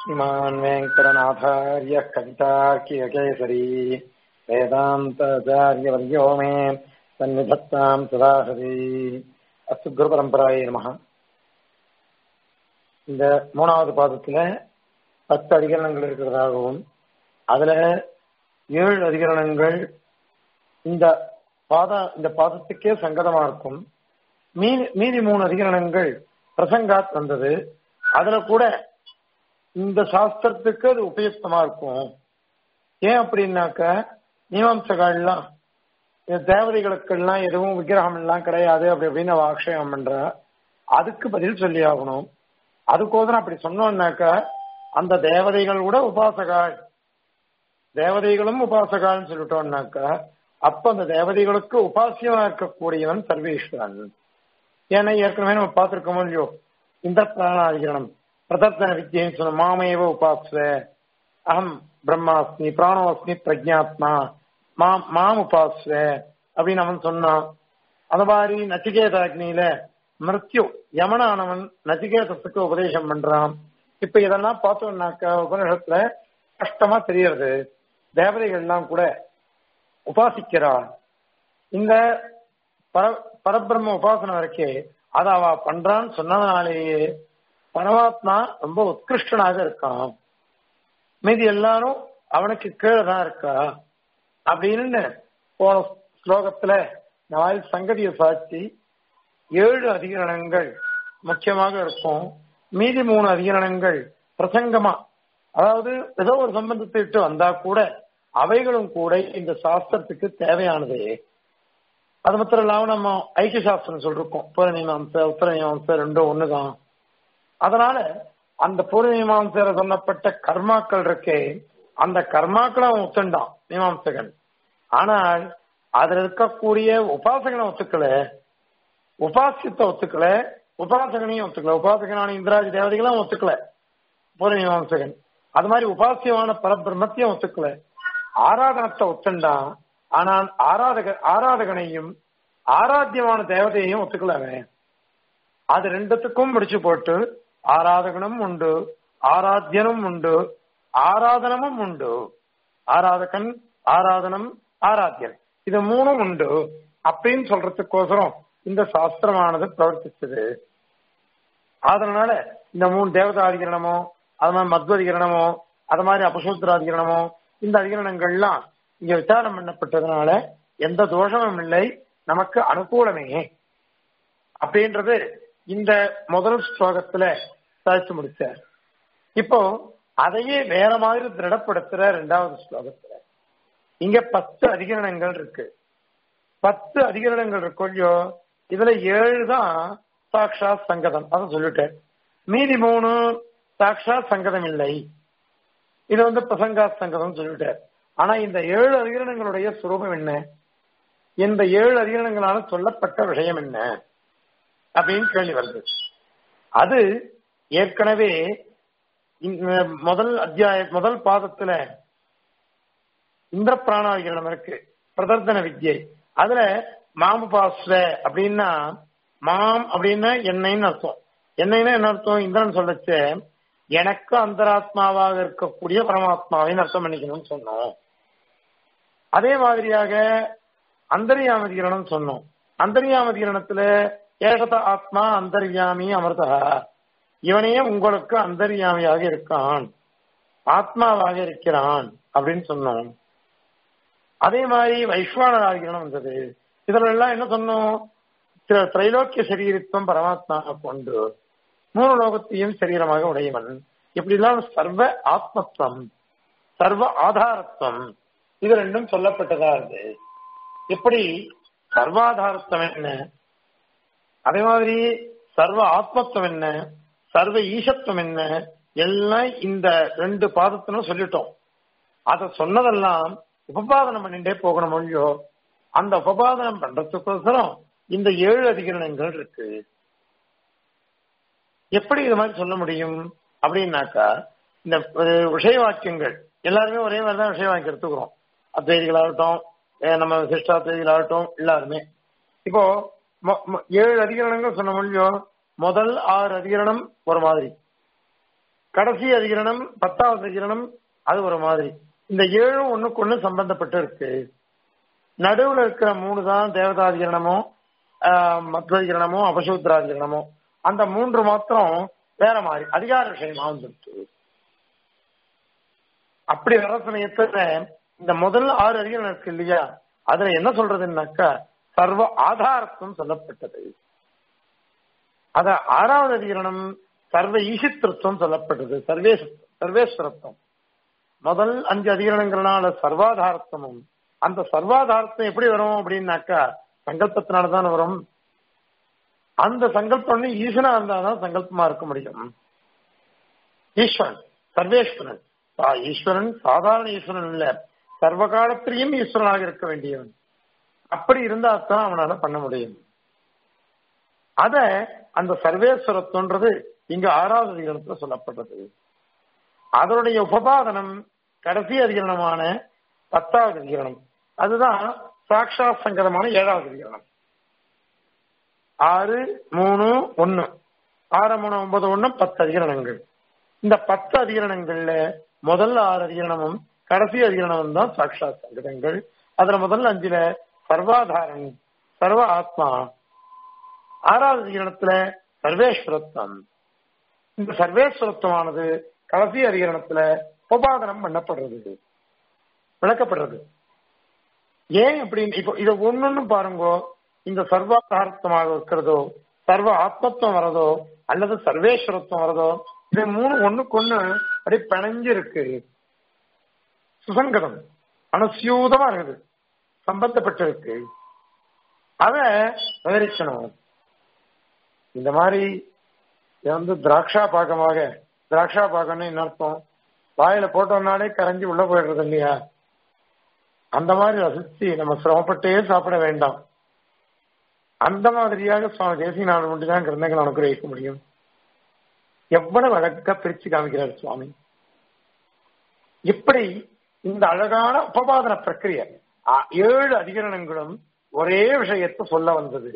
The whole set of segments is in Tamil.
श्रीमान् वेङ्कटनाथार्य कवितार्कियकेसरी वेदान्ताचार्यवर्यो मे सन्निधत्ताम् सदाहरी அஸ்து குரு பரம்பராயே நமக இந்த மூணாவது பாதத்துல பத்து அதிகரணங்கள் இருக்கிறதாகவும் அதுல ஏழு அதிகரணங்கள் இந்த பாத இந்த பாதத்துக்கே சங்கதமா இருக்கும் மீதி மீதி மூணு அதிகரணங்கள் பிரசங்காத் வந்தது அதுல கூட இந்த சாஸ்திரத்துக்கு அது உபயுக்தமா இருக்கும் ஏன் அப்படின்னாக்க மீமாம்சகால்லாம் இந்த தேவதைகளுக்கெல்லாம் எதுவும் விக்கிரகம் எல்லாம் கிடையாது அப்படி அப்படின்னு அவ ஆக்ஷேபம் பண்ற அதுக்கு பதில் சொல்லி ஆகணும் அதுக்கோசரம் அப்படி சொன்னோம்னாக்க அந்த தேவதைகள் கூட உபாசகாள் தேவதைகளும் உபாசகாள்னு சொல்லிட்டோம்னாக்க அப்ப அந்த தேவதைகளுக்கு உபாசியமா இருக்கக்கூடியவன் சர்வேஸ்வரன் ஏன்னா ஏற்கனவே நம்ம பார்த்திருக்கோமோ இல்லையோ இந்த பிராணாதிகரணம் பிரதர்த்தன வித்தியன்னு சொன்ன மாமேவ உபாச அகம் பிரம்மாஸ்மி பிராணோஸ்மி பிரஜாத்மா மாம் மாம் உபாச அப்படின்னு அவன் சொன்னான் அந்த மாதிரி நச்சிகேத அக்னியில மிருத்யு யமனானவன் நச்சிகேதத்துக்கு உபதேசம் பண்றான் இப்ப இதெல்லாம் பார்த்தோம்னாக்க உபநிஷத்துல கஷ்டமா தெரியறது தேவதைகள்லாம் கூட உபாசிக்கிறா இந்த பர பரபிரம்ம உபாசனம் இருக்கே அதை அவ பண்றான்னு சொன்னதுனாலேயே பரமாத்மா ரொம்ப உத்கிருஷ்டனாக இருக்கான் மீதி எல்லாரும் அவனுக்கு கீழே தான் இருக்கா அப்படின்னு போன ஸ்லோகத்துல நாலு சங்கதியை சாட்சி ஏழு அதிகரணங்கள் முக்கியமாக இருக்கும் மீதி மூணு அதிகரணங்கள் பிரசங்கமா அதாவது ஏதோ ஒரு சம்பந்தத்தை விட்டு வந்தா கூட அவைகளும் கூட இந்த சாஸ்திரத்துக்கு தேவையானது அது மாத்திரம் இல்லாம நம்ம ஐக்கிய சாஸ்திரம் சொல்லிருக்கோம் பூர்ணீமாம்ச உத்தரமீமாம்ச ரெண்டும் ஒண்ணுதான் அதனால அந்த பூர்ணீமாம்சர சொல்லப்பட்ட கர்மாக்கள் இருக்கே அந்த கர்மாக்களை அவன் ஒத்துண்டான் மீமாம்சகன் ஆனால் அதுல இருக்கக்கூடிய உபாசகனை ஒத்துக்கல உபாசியத்தை ஒத்துக்கல உபாசகனையும் ஒத்துக்கல உபாசகனான இந்திராஜி தேவதைகளும் ஒத்துக்கல பூர்ணீமாம்சகன் அது மாதிரி உபாசியமான பரபிரம்மத்தையும் ஒத்துக்கல ஆராதனத்தை ஒத்துண்டான் ஆனால் ஆராதக ஆராதகனையும் ஆராத்தியமான தேவதையையும் ஒத்துக்கல அவன் அது ரெண்டுத்துக்கும் முடிச்சு போட்டு ஆராதகனும் உண்டு ஆராத்தியனும் உண்டு ஆராதனமும் உண்டு ஆராதகன் ஆராதனம் ஆராத்தியன் இது மூணும் உண்டு அப்படின்னு சொல்றதுக்கோசரம் இந்த சாஸ்திரமானது பிரவர்த்திச்சது அதனால இந்த மூணு தேவதாதிகரணமோ அது மாதிரி மத்வதிகரணமோ அது மாதிரி அபசூத்திராதிகரணமோ இந்த அதிகரணங்கள்லாம் இங்க விசாரம் பண்ணப்பட்டதுனால எந்த தோஷமும் இல்லை நமக்கு அனுகூலமே அப்படின்றது இந்த முதல் ஸ்லோகத்துல சாதிச்சு முடிச்சார் இப்போ அதையே வேற மாதிரி திருடப்படுத்துற ரெண்டாவது ஸ்லோகத்துல இங்க பத்து அதிகரணங்கள் இருக்கு பத்து அதிகரணங்கள் இருக்கோ இதுல ஏழு தான் சாக்ஷா சங்கதம் அதை சொல்லிட்டேன் மீதி மூணு சாக்ஷா சங்கதம் இல்லை இது வந்து பிரசங்கா சங்கதம் சொல்லிட்டார் ஆனா இந்த ஏழு அதிகரணங்களுடைய சுரூபம் என்ன இந்த ஏழு அதிகரணங்களால சொல்லப்பட்ட விஷயம் என்ன அப்படின்னு கேள்வி வருது அது ஏற்கனவே முதல் அத்தியாய முதல் பாதத்துல இந்திர பிராணாதிகரணம் இருக்கு பிரதர்த்தன வித்யை அதுல மாமுபாஸ்வ அப்படின்னா மாம் அப்படின்னா என்னைன்னு அர்த்தம் என்னைன்னா என்ன அர்த்தம் இந்திரன் சொல்லச்சு எனக்கு அந்தராத்மாவாக இருக்கக்கூடிய பரமாத்மாவின் அர்த்தம் பண்ணிக்கணும்னு சொன்னோம் அதே மாதிரியாக அந்தரியாமதிகரணம் சொன்னோம் அந்தரியாமதிகரணத்துல ஏகத ஆத்மா அந்தர்யாமி அமிர்தா இவனே உங்களுக்கு அந்தர்யாமியாக இருக்கான் ஆத்மாவாக இருக்கிறான் அப்படின்னு சொன்னோம் அதே மாதிரி வைஸ்வானராகிரணம் வந்தது இதுல எல்லாம் என்ன சொன்னோம் திரைலோக்கிய சரீரத்துவம் பரமாத்மா கொண்டு மூணு லோகத்தையும் சரீரமாக உடையவன் இப்படிலாம் சர்வ ஆத்மத்துவம் சர்வ ஆதாரத்துவம் இது ரெண்டும் சொல்லப்பட்டதா இருக்கு எப்படி சர்வாதாரத்துவம் என்ன அதே மாதிரி சர்வ ஆத்மத்துவம் என்ன சர்வ ஈசத்துவம் என்ன எல்லாம் இந்த ரெண்டு பாதத்திலும் சொல்லிட்டோம் அத சொன்னதெல்லாம் உபபாதனம் பண்ணிட்டே போகணும் மொழியோ அந்த உபபாதனம் பண்றதுக்கோசரம் இந்த ஏழு அதிகரணங்கள் இருக்கு எப்படி இது மாதிரி சொல்ல முடியும் அப்படின்னாக்கா இந்த விஷய வாக்கியங்கள் எல்லாருமே ஒரே மாதிரி தான் விஷய வாக்கியம் எடுத்துக்கிறோம் அத்வைதிகளாகட்டும் நம்ம சிஷ்டாத்வைதிகளாகட்டும் எல்லாருமே இப்போ ஏழு அதிகரணங்கள் சொன்ன மொழியோ முதல் ஆறு அதிகரணம் ஒரு மாதிரி கடைசி அதிகரணம் பத்தாவது அதிகரணம் அது ஒரு மாதிரி இந்த ஏழும் ஒண்ணுக்கு ஒண்ணு சம்பந்தப்பட்டு இருக்கு நடுவுல இருக்கிற மூணு தான் தேவதாதிகரணமோ மத்வதிகரணமோ அபசூத்ராதிகரணமோ அந்த மூன்று மாத்திரம் வேற மாதிரி அதிகார விஷயமா வந்துருக்கு அப்படி வர சமயத்துல இந்த முதல் ஆறு அதிகாரம் இருக்கு இல்லையா அதுல என்ன சொல்றதுன்னாக்கா சர்வ ஆதாரத்துவம் சொல்லப்பட்டது அத ஆறாவது அதிகரணம் சர்வ ஈசித்திருத்தம் சொல்லப்பட்டது சர்வேஸ் சர்வேஸ்வரத்துவம் முதல் அஞ்சு அதிகரணங்கிறனால சர்வாதாரத்துவமும் அந்த சர்வாதாரத்துவம் எப்படி வரும் அப்படின்னாக்கா சங்கல்பத்தினாலதான் வரும் அந்த சங்கல்பம் ஈஸ்வரனா இருந்தாதான் சங்கல்பமா இருக்க முடியும் ஈஸ்வரன் சர்வேஸ்வரன் ஈஸ்வரன் சாதாரண ஈஸ்வரன் இல்ல சர்வ காலத்திலையும் ஈஸ்வரனாக இருக்க வேண்டியவன் அப்படி இருந்தா தான் அவனால பண்ண முடியும் அத அந்த சர்வேஸ்வரத்துன்றது இங்க ஆறாவது அதிகரணத்துல சொல்லப்பட்டது அதனுடைய உபபாதனம் கடைசி அதிகரணமான பத்தாவது அதிகரணம் அதுதான் சாட்சா சங்கரமான ஏழாவது அதிகரணம் ஆறு மூணு ஒன்னு ஆறு மூணு ஒன்பது ஒண்ணு பத்து அதிகரணங்கள் இந்த பத்து அதிகரணங்கள்ல முதல் ஆறு அதிகரணமும் கடைசி அதிகரணமும் தான் சாட்சா சங்கரங்கள் அதுல முதல் அஞ்சுல சர்வாதாரன் சர்வ ஆத்மா ஆறாவது அதிகரணத்துல சர்வேஸ்வரத்துவம் இந்த சர்வேஸ்வரத்துவமானது கடைசி அதிகரணத்துல உபாதனம் பண்ணப்படுறது விளக்கப்படுறது ஏன் அப்படின்னு இப்போ இதை ஒன்னொன்னு பாருங்க இந்த சர்வாதாரத்துவமாக இருக்கிறதோ சர்வ ஆத்மத்துவம் வரதோ அல்லது சர்வேஸ்வரத்துவம் வரதோ இது மூணு ஒண்ணுக்கு ஒண்ணு அப்படியே பிணைஞ்சு இருக்கு சுசங்கதம் அனுசியூதமா இருக்குது சம்பந்தப்பட்டிருக்கு அத விவரிக்கணும் இந்த மாதிரி இது வந்து திராட்சா பாகமாக திராட்சா பாகம்னு என்ன அர்த்தம் வாயில போட்டோம்னாலே கரைஞ்சி உள்ள போயிடுறது இல்லையா அந்த மாதிரி ரசிச்சு நம்ம சிரமப்பட்டே சாப்பிட வேண்டாம் அந்த மாதிரியாக சுவாமி தேசியநாதன் மட்டும்தான் கிரந்தங்கள் அனுகிரகிக்க முடியும் எவ்வளவு அழகா பிரிச்சு காமிக்கிறார் சுவாமி இப்படி இந்த அழகான உபபாதன பிரக்கிரிய ஏழு அதிகரணங்களும் ஒரே விஷயத்தை சொல்ல வந்தது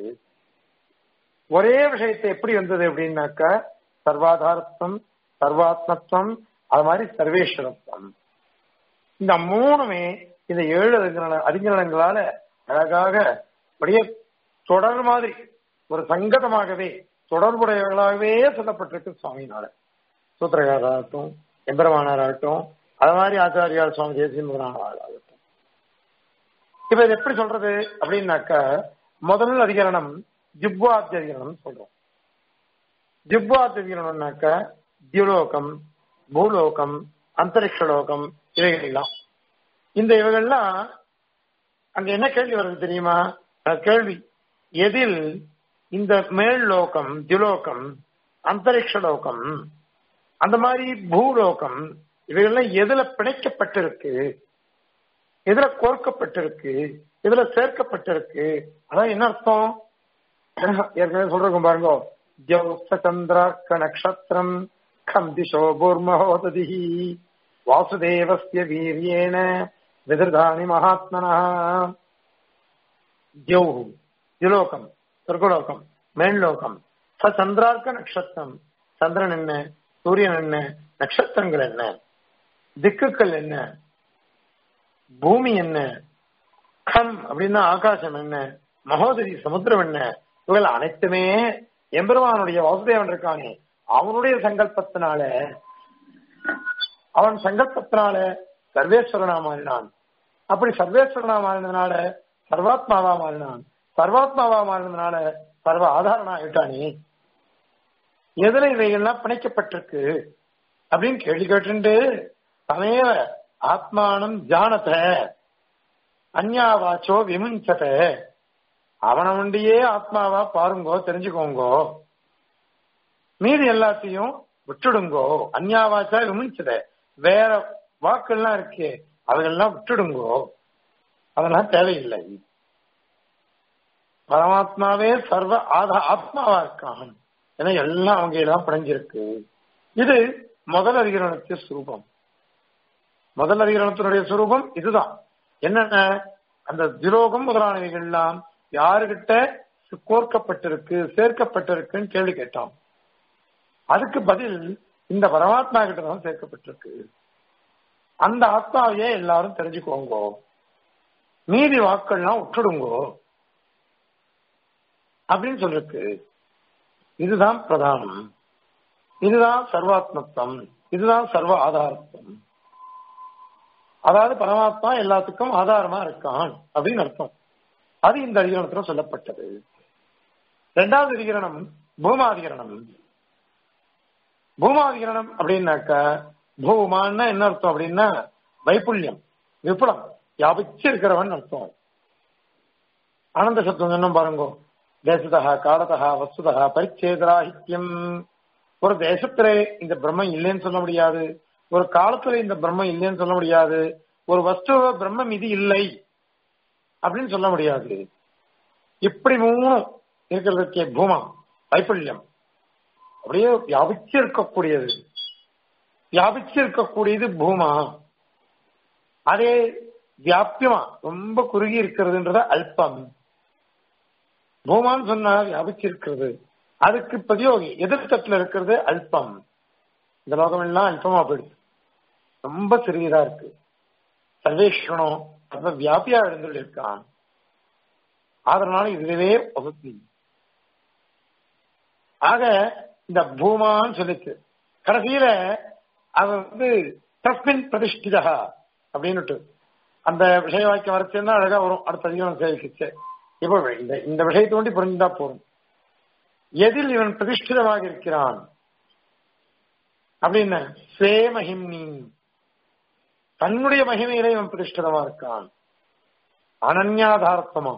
ஒரே விஷயத்தை எப்படி வந்தது அப்படின்னாக்கா சர்வாதாரத்துவம் சர்வாத்மத்துவம் அது மாதிரி சர்வேஸ்வரத்துவம் இந்த மூணுமே இந்த ஏழு அதிகரணங்களால அழகாக அப்படியே தொடர் மாதிரி ஒரு சங்கதமாகவே தொடர்புடையவர்களாகவே சொல்லப்பட்டிருக்கு சுவாமினால சூத்திரகாராகட்டும் எம்பெருமானாராகட்டும் அது மாதிரி ஆச்சாரியார் சுவாமி தேசியமுகனாகட்டும் இப்ப இது எப்படி சொல்றது அப்படின்னாக்கா முதல் அதிகரணம் ஜிப்வாத்திய அதிகரணம் சொல்றோம் ஜிப்வாத்திய அதிகரணம்னாக்கா தியுலோகம் பூலோகம் அந்தரிக்ஷ லோகம் இவைகள் எல்லாம் இந்த இவைகள்லாம் அங்க என்ன கேள்வி வருது தெரியுமா கேள்வி எதில் இந்த மேல் லோகம் தியுலோகம் அந்தரிக்ஷ லோகம் அந்த மாதிரி பூலோகம் இவைகள்லாம் எதுல பிணைக்கப்பட்டிருக்கு எதுல கோர்க்கப்பட்டிருக்கு எதுல சேர்க்கப்பட்டிருக்கு அதான் என்ன அர்த்தம் ஏற்கனவே சொல்றோம் பாருங்க சந்திரார்க்க நக்ஷத்திரம் கம் திசோ பூர்மஹோததி வாசுதேவஸ்ய வீரியேன விதிர்தானி மகாத்மனா தியௌஹு திலோகம் சொர்க்கலோகம் மேல்லோகம் ச சந்திரார்க்க நட்சத்திரம் சந்திரன் என்ன சூரியன் என்ன நட்சத்திரங்கள் என்ன திக்குகள் என்ன பூமி என்ன கம் அப்படின்னா ஆகாசம் என்ன மகோதரி சமுத்திரம் என்ன இவர்கள் அனைத்துமே எம்பெருமானுடைய வாசுதேவன் இருக்கானே அவனுடைய சங்கல்பத்தினால அவன் சங்கல்பத்தினால சர்வேஸ்வரனா மாறினான் அப்படி சர்வேஸ்வரனா மாறினதுனால சர்வாத்மாவா மாறினான் சர்வாத்மாவா மாறினதுனால சர்வ ஆதாரனா ஆயிட்டானே எதுல இவைகள்லாம் பிணைக்கப்பட்டிருக்கு அப்படின்னு கேள்வி கேட்டு தமேவ ஆத்மானம் ஜானத அந்யாவாச்சோ விமுஞ்சத அவனை உண்டியே ஆத்மாவா பாருங்கோ தெரிஞ்சுக்கோங்கோ மீதி எல்லாத்தையும் விட்டுடுங்கோ அந்யாவாச்சா விமுஞ்சத வேற வாக்கெல்லாம் இருக்கே அதெல்லாம் விட்டுடுங்கோ அதெல்லாம் தேவையில்லை பரமாத்மாவே சர்வ ஆதா ஆத்மாவா இருக்கான் ஏன்னா எல்லாம் அவங்க எல்லாம் பிணைஞ்சிருக்கு இது முதல் அதிகரணத்திய சுரூபம் முதல் அதிகரணத்தினுடைய சுரூபம் இதுதான் என்னென்ன அந்த திரோகம் முதலானவைகள் எல்லாம் யாருகிட்ட கோர்க்கப்பட்டிருக்கு சேர்க்கப்பட்டிருக்குன்னு கேள்வி கேட்டோம் அதுக்கு பதில் இந்த பரமாத்மா கிட்ட தான் சேர்க்கப்பட்டிருக்கு அந்த ஆத்மாவையே எல்லாரும் தெரிஞ்சுக்கோங்கோ மீதி வாக்கள்லாம் விட்டுடுங்கோ அப்படின்னு சொல்லிருக்கு இதுதான் பிரதானம் இதுதான் சர்வாத்மத்துவம் இதுதான் சர்வ ஆதாரத்துவம் அதாவது பரமாத்மா எல்லாத்துக்கும் ஆதாரமா இருக்கான் அப்படின்னு அர்த்தம் அது இந்த அதிகரணத்துல சொல்லப்பட்டது இரண்டாவது அதிகரணம் பூமாதிகரணம் பூமாதிகரணம் அப்படின்னாக்க பூமான்னா என்ன அர்த்தம் அப்படின்னா வைப்புல்யம் விபுலம் வியாபிச்சு இருக்கிறவன் அர்த்தம் ஆனந்த சப்தம் சொன்னோம் பாருங்க தேசதா காலதா வஸ்துதா பரிச்சேதராஹித்யம் ஒரு தேசத்துல இந்த பிரம்மம் இல்லைன்னு சொல்ல முடியாது ஒரு காலத்துல இந்த பிரம்மம் இல்லைன்னு சொல்ல முடியாது ஒரு வஸ்துவ பிரம்மம் இது இல்லை அப்படின்னு சொல்ல முடியாது இப்படி மூணும் இருக்கிறதுக்கே பூமா வைப்புல்யம் அப்படியே வியாபிச்சு இருக்கக்கூடியது வியாபிச்சு இருக்கக்கூடியது பூமா அதே வியாபியமா ரொம்ப குறுகி இருக்கிறதுன்றது அல்பம் பூமான்னு சொன்னா வியாபிச்சு இருக்கிறது அதுக்கு பிரதியோகி எதிர்த்தட்டுல இருக்கிறது அல்பம் இந்த லோகம் எல்லாம் அல்பமா போயிடுது ரொம்ப சிறியதா இருக்கு சர்வேஸ்வரனும் ரொம்ப வியாபியா எழுந்துள்ள இருக்கான் அதனால இதுவே வகுத்தி ஆக இந்த பூமான்னு சொல்லிச்சு கடைசியில அவன் வந்து தஸ்மின் பிரதிஷ்டிதா அப்படின்னுட்டு அந்த விஷய வாக்கியம் வரைச்சுன்னா அழகா வரும் அடுத்த அதிகம் சேவிக்கிச்சு இப்போ இந்த இந்த விஷயத்தை ஒண்டி புரிஞ்சுதா போதும் எதில் இவன் பிரதிஷ்டிதமாக இருக்கிறான் அப்படின்னு ஸ்வே மகிம்னி தன்னுடைய மகிமையில இவன் பிரதிஷ்டிதமா இருக்கான் அனன்யாதாரத்தமா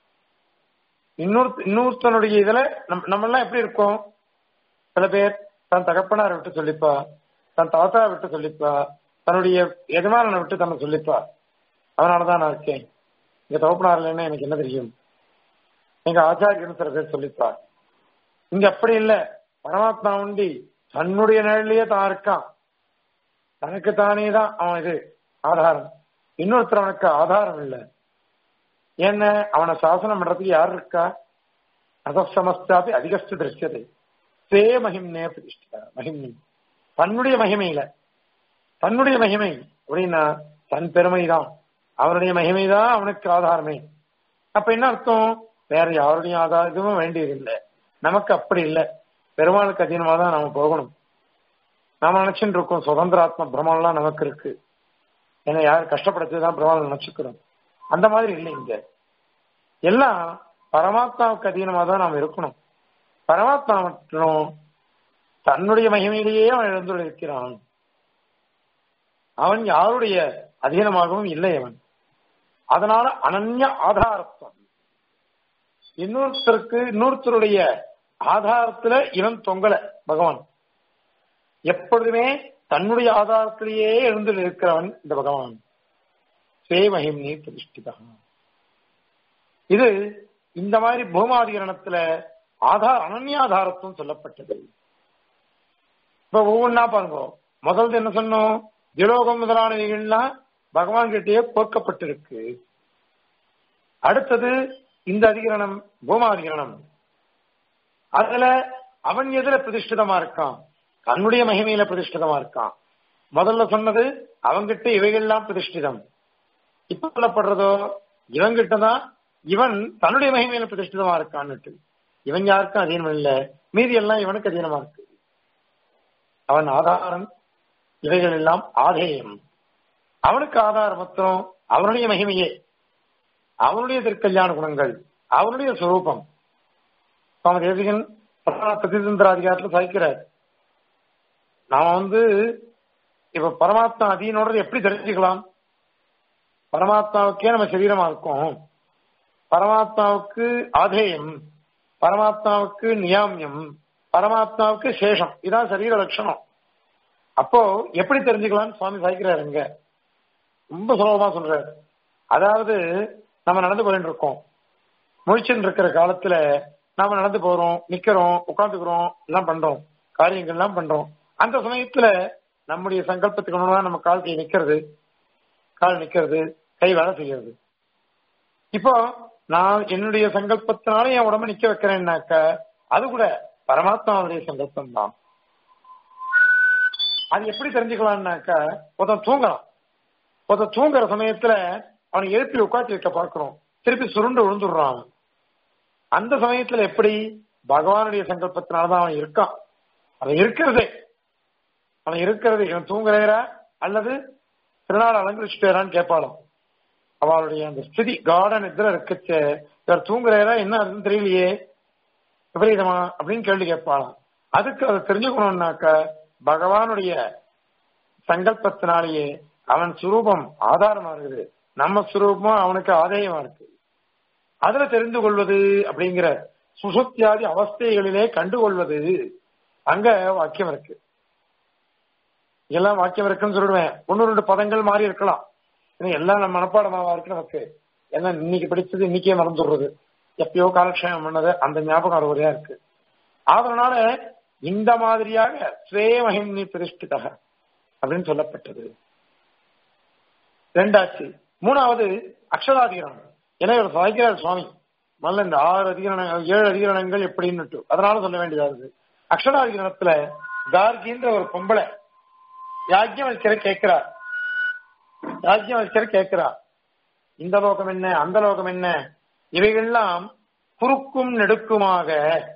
இன்னொரு இன்னொருத்தனுடைய இதுல நம் நம்ம எல்லாம் எப்படி இருக்கோம் சில பேர் தன் தகப்பனாரை விட்டு சொல்லிப்பா தன் தாத்தாவை விட்டு சொல்லிப்பா தன்னுடைய எஜமானனை விட்டு தன்னை சொல்லிப்பா அதனாலதான் நான் இருக்கேன் எங்க தகப்பனார் இல்லைன்னா எனக்கு என்ன தெரியும் எங்க ஆச்சாரியன் சில பேர் சொல்லிப்பா இங்க அப்படி இல்ல பரமாத்மா உண்டி தன்னுடைய நிழலையே தான் இருக்கான் தனக்கு தானே தான் அவன் இது ஆதாரம் இன்னொருத்தர் அவனுக்கு ஆதாரம் இல்லை என்ன அவனை சாசனம் பண்றதுக்கு யார் இருக்கா அதசமஸ்தாபி அதிகஸ்து திருஷ்யதை சே மகிம்னே பிரதிஷ்டா மகிம்னி தன்னுடைய மகிமையில தன்னுடைய மகிமை அப்படின்னா தன் பெருமை தான் அவனுடைய மகிமை தான் அவனுக்கு ஆதாரமே அப்ப என்ன அர்த்தம் வேற யாருடைய ஆதாரம் இதுவும் வேண்டியதில்லை நமக்கு அப்படி இல்லை பெருமாளுக்கு அதீனமா தான் நாம போகணும் நாம நினைச்சுட்டு இருக்கோம் சுதந்திராத்ம பிரம்மம்லாம் நமக்கு இருக்கு ஏன்னா யார் கஷ்டப்படுத்ததான் பிரம்மாவை நினைச்சுக்கிறோம் அந்த மாதிரி இல்லை இங்க எல்லாம் பரமாத்மாவுக்கு அதீனமா தான் நாம் இருக்கணும் பரமாத்மா மட்டும் தன்னுடைய மகிமையிலேயே அவன் எழுந்துள்ள இருக்கிறான் அவன் யாருடைய அதீனமாகவும் இல்லை அவன் அதனால அனன்ய ஆதாரத்துவம் இன்னொருத்தருக்கு இன்னொருத்தருடைய ஆதாரத்துல இவன் தொங்கல பகவான் எப்பொழுதுமே தன்னுடைய ஆதாரத்திலேயே எழுந்து இருக்கிறவன் இந்த பகவான் சேமஹிம்னி பிரதிஷ்டிதா இது இந்த மாதிரி பூமாதிகரணத்துல ஆதார் அனன்யாதாரத்துவம் சொல்லப்பட்டது இப்ப ஒவ்வொன்னா பாருங்க முதல்ல என்ன சொன்னோம் திலோகம் முதலானவைகள்லாம் பகவான் கிட்டேயே கோர்க்கப்பட்டிருக்கு அடுத்தது இந்த அதிகரணம் பூமாதிகரணம் அதுல அவன் எதுல பிரதிஷ்டிதமா இருக்கான் தன்னுடைய மகிமையில பிரதிஷ்டிதமா இருக்கான் முதல்ல சொன்னது அவங்கிட்ட இவைகள்லாம் பிரதிஷ்டிதம் இப்ப சொல்லப்படுறதோ இவங்கிட்ட தான் இவன் தன்னுடைய மகிமையில பிரதிஷ்டிதமா இருக்கான்னுட்டு இவன் யாருக்கும் அதீனம் இல்ல மீதி எல்லாம் இவனுக்கு அதீனமா இருக்கு அவன் ஆதாரம் இவைகள் எல்லாம் ஆதேயம் அவனுக்கு ஆதாரம் மொத்தம் அவனுடைய மகிமையே அவனுடைய திருக்கல்யாண குணங்கள் அவனுடைய சுரூபம் சுவாமி தேசிகன் பிரதிதந்திர அதிகாரத்தில் சாய்க்கிறார் நாம வந்து இப்ப பரமாத்மா அதீனோட எப்படி தெரிஞ்சுக்கலாம் பரமாத்மாவுக்கே நம்ம சரீரமா இருக்கோம் பரமாத்மாவுக்கு ஆதேயம் பரமாத்மாவுக்கு நியாமியம் பரமாத்மாவுக்கு சேஷம் இதான் சரீர லட்சணம் அப்போ எப்படி தெரிஞ்சுக்கலாம் சுவாமி சாய்க்கிறாருங்க ரொம்ப சுலபமா சொல்றாரு அதாவது நம்ம நடந்து போயிட்டு இருக்கோம் முழிச்சுட்டு இருக்கிற காலத்துல நாம நடந்து போறோம் நிக்கிறோம் உட்காந்துக்கிறோம் எல்லாம் பண்றோம் காரியங்கள் எல்லாம் பண்றோம் அந்த சமயத்துல நம்முடைய சங்கல்பத்துக்கு ஒண்ணுதான் நம்ம கால் கை நிக்கிறது கால் நிக்கிறது கை வேலை செய்யறது இப்போ நான் என்னுடைய சங்கல்பத்தினால என் உடம்ப நிக்க வைக்கிறேன்னாக்க அது கூட பரமாத்மாவுடைய சங்கல்பம் தான் அது எப்படி தெரிஞ்சுக்கலாம்னாக்கா ஒருத்தன் தூங்கலாம் ஒருத்தன் தூங்குற சமயத்துல அவனை எழுப்பி உட்காந்து வைக்க பார்க்கிறோம் திருப்பி சுருண்டு விழுந்துடுறான் அவன். அந்த சமயத்துல எப்படி பகவானுடைய சங்கல்பத்தினாலதான் அவன் இருக்கான் அவன் இருக்கிறதே அவன் இருக்கிறது இவன் தூங்குறா அல்லது திருநாள் அலங்கரிச்சுட்டாரான்னு கேட்பாளாம் அவளுடைய அந்த ஸ்திதி கார்டன் இதுல இருக்குச்சு இவர் தூங்குறாரா என்ன அதுன்னு தெரியலையே விபரீதமா அப்படின்னு கேள்வி கேட்பாளாம் அதுக்கு அதை தெரிஞ்சுக்கணும்னாக்க பகவானுடைய சங்கல்பத்தினாலேயே அவன் சுரூபம் ஆதாரமா இருக்குது நம்ம சுரூபமும் அவனுக்கு ஆதேயமா இருக்கு அதுல தெரிந்து கொள்வது அப்படிங்கிற சுசுத்தியாதி அவஸ்தைகளிலே கண்டுகொள்வது அங்க வாக்கியம் இருக்கு எல்லாம் வாக்கியம் இருக்குன்னு சொல்லிடுவேன் ஒன்னு ரெண்டு பதங்கள் மாறி இருக்கலாம் ஏன்னா எல்லாம் நம்ம மனப்பாடமாவா இருக்கு நமக்கு எல்லாம் இன்னைக்கு படிச்சது இன்னைக்கே மறந்துடுறது எப்பயோ காலக்ஷேபம் பண்ணது அந்த ஞாபகம் அறுவதையா இருக்கு அதனால இந்த மாதிரியாக ஸ்வே மகிம்னி பிரதிஷ்டிதக அப்படின்னு சொல்லப்பட்டது ரெண்டாச்சு மூணாவது அக்ஷராதிகரணம் ஏன்னா இவர் சாய்க்கிறார் சுவாமி முதல்ல இந்த ஆறு அதிகரணங்கள் ஏழு அதிகரணங்கள் எப்படின்னு அதனால சொல்ல வேண்டியதா இருக்கு அக்ஷராதிகரணத்துல கார்கின்ற ஒரு பொம்பளை யாக்கியம் வைக்கிற கேட்கிறார் யாக்கியம் வைக்கிற கேட்கிறார் இந்த லோகம் என்ன அந்த லோகம் என்ன இவைகள்லாம் குறுக்கும் நெடுக்குமாக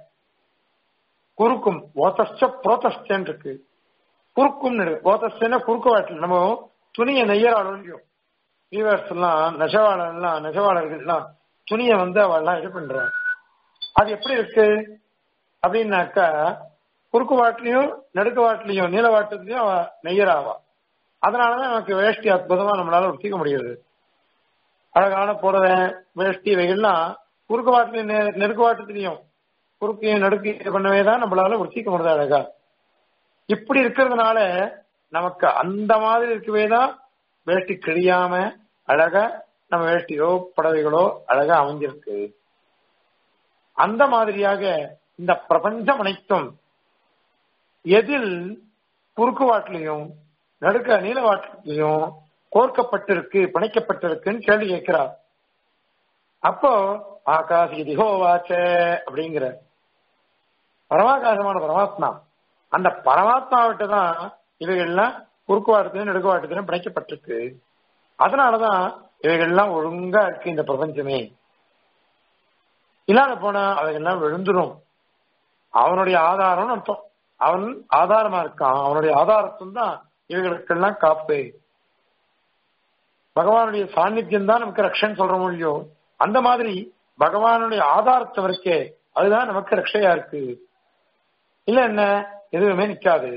குறுக்கும் ஓதஸ்ட புரோதஸ்டன் இருக்கு குறுக்கும் நெடு ஓதஸ்டன்னா குறுக்கு வாட்டில் நம்ம துணியை நெய்யறாள் இல்லையோ வீவர்ஸ் எல்லாம் நெசவாளர் எல்லாம் நெசவாளர்கள் எல்லாம் துணியை வந்து அவெல்லாம் இது பண்றாங்க அது எப்படி இருக்கு அப்படின்னாக்கா குறுக்கு வாட்டிலையும் நடுக்கு வாட்டிலையும் நீல வாட்டத்திலையும் அவ நெய்யறாவா அதனாலதான் நமக்கு வேஷ்டி அற்புதமா நம்மளால உடுத்திக்க முடியுது அழகான புடவை வேஷ்டி இவைகள்லாம் குறுக்கு வாட்டிலையும் நெ- நெடுக்கு வாட்டத்திலையும் குறுக்கையும் நடுக்கு இது பண்ணவே தான் நம்மளால உடுத்திக்க முடியுது அழகா இப்படி இருக்கிறதுனால நமக்கு அந்த மாதிரி இருக்கவே தான் வேஷ்டி கிழியாம அழகா நம்ம வேஷ்டியோ புடவைகளோ அழகா அமைஞ்சிருக்கு அந்த மாதிரியாக இந்த பிரபஞ்சம் அனைத்தும் எதில் குறுக்கு வாட்டிலையும் நடுக்க நீல வாட்டிலையும் கோர்க்கப்பட்டிருக்கு பிணைக்கப்பட்டிருக்குன்னு கேள்வி கேட்கிறார் அப்போ ஆகாசி திகோவாச்ச அப்படிங்கிற பரமாகாசமான பரமாத்மா அந்த பரமாத்மாவிட்ட தான் இவைகள்லாம் குறுக்குவாட்டத்திலும் நெடுக்குவாட்டத்திலும் பிணைக்கப்பட்டிருக்கு அதனாலதான் இவைகள்லாம் ஒழுங்கா இருக்கு இந்த பிரபஞ்சமே இல்லாத போனா அவைகள்லாம் விழுந்துரும் அவனுடைய ஆதாரம்னு அர்த்தம் அவன் ஆதாரமா இருக்கான் அவனுடைய ஆதாரத்தும் தான் இவைகளுக்கெல்லாம் காப்பு பகவானுடைய சாநித்தியம் தான் நமக்கு ரக்ஷன் சொல்றோம் இல்லையோ அந்த மாதிரி பகவானுடைய ஆதாரத்தை வரைக்கே அதுதான் நமக்கு ரக்ஷையா இருக்கு இல்ல என்ன எதுவுமே நிக்காது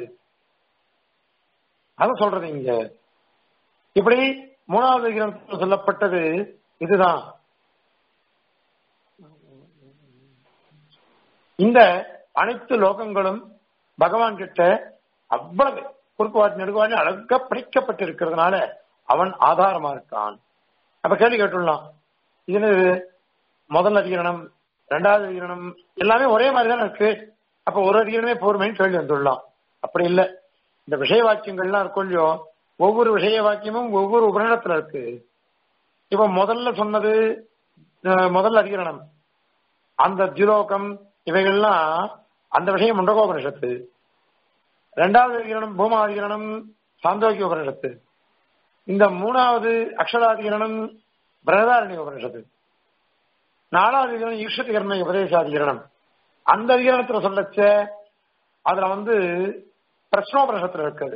அத சொல்றது இங்க இப்படி மூணாவது கிரந்தத்தில் சொல்லப்பட்டது இதுதான் இந்த அனைத்து லோகங்களும் பகவான் கிட்ட அவ்வளவு குறுக்குவாட்டு நெடுக்குவாட்டு அழகா பிடிக்கப்பட்டு இருக்கிறதுனால அவன் ஆதாரமா இருக்கான் அப்ப கேள்வி கேட்டுடலாம் இது முதல் அதிகரணம் ரெண்டாவது அதிகரணம் எல்லாமே ஒரே மாதிரி தான் இருக்கு அப்ப ஒரு அதிகரணமே போர்மைன்னு கேள்வி வந்துடலாம் அப்படி இல்லை இந்த விஷய வாக்கியங்கள்லாம் இருக்கும் இல்லையோ ஒவ்வொரு விஷய வாக்கியமும் ஒவ்வொரு உபநிடத்துல இருக்கு இப்ப முதல்ல சொன்னது அஹ், முதல் அதிகரணம் அந்த திலோகம் இவைகள்லாம் அந்த விஷயம் முண்டகோபனிஷத்து ரெண்டாவது அதிகரணம் பூமாதிகரணம் சாந்தோக்கிய உபனிஷத்து இந்த மூணாவது அக்ஷராதிகரணம் பிரகதாரண்ய உபனிஷத்து நாலாவது அதிகரணம் ஈஸ்வரி கர்ம உபதேசாதிகரணம் அந்த அதிகரணத்துல சொல்லச்ச அதுல வந்து பிரശ്னோபனிஷத்துல இருக்குது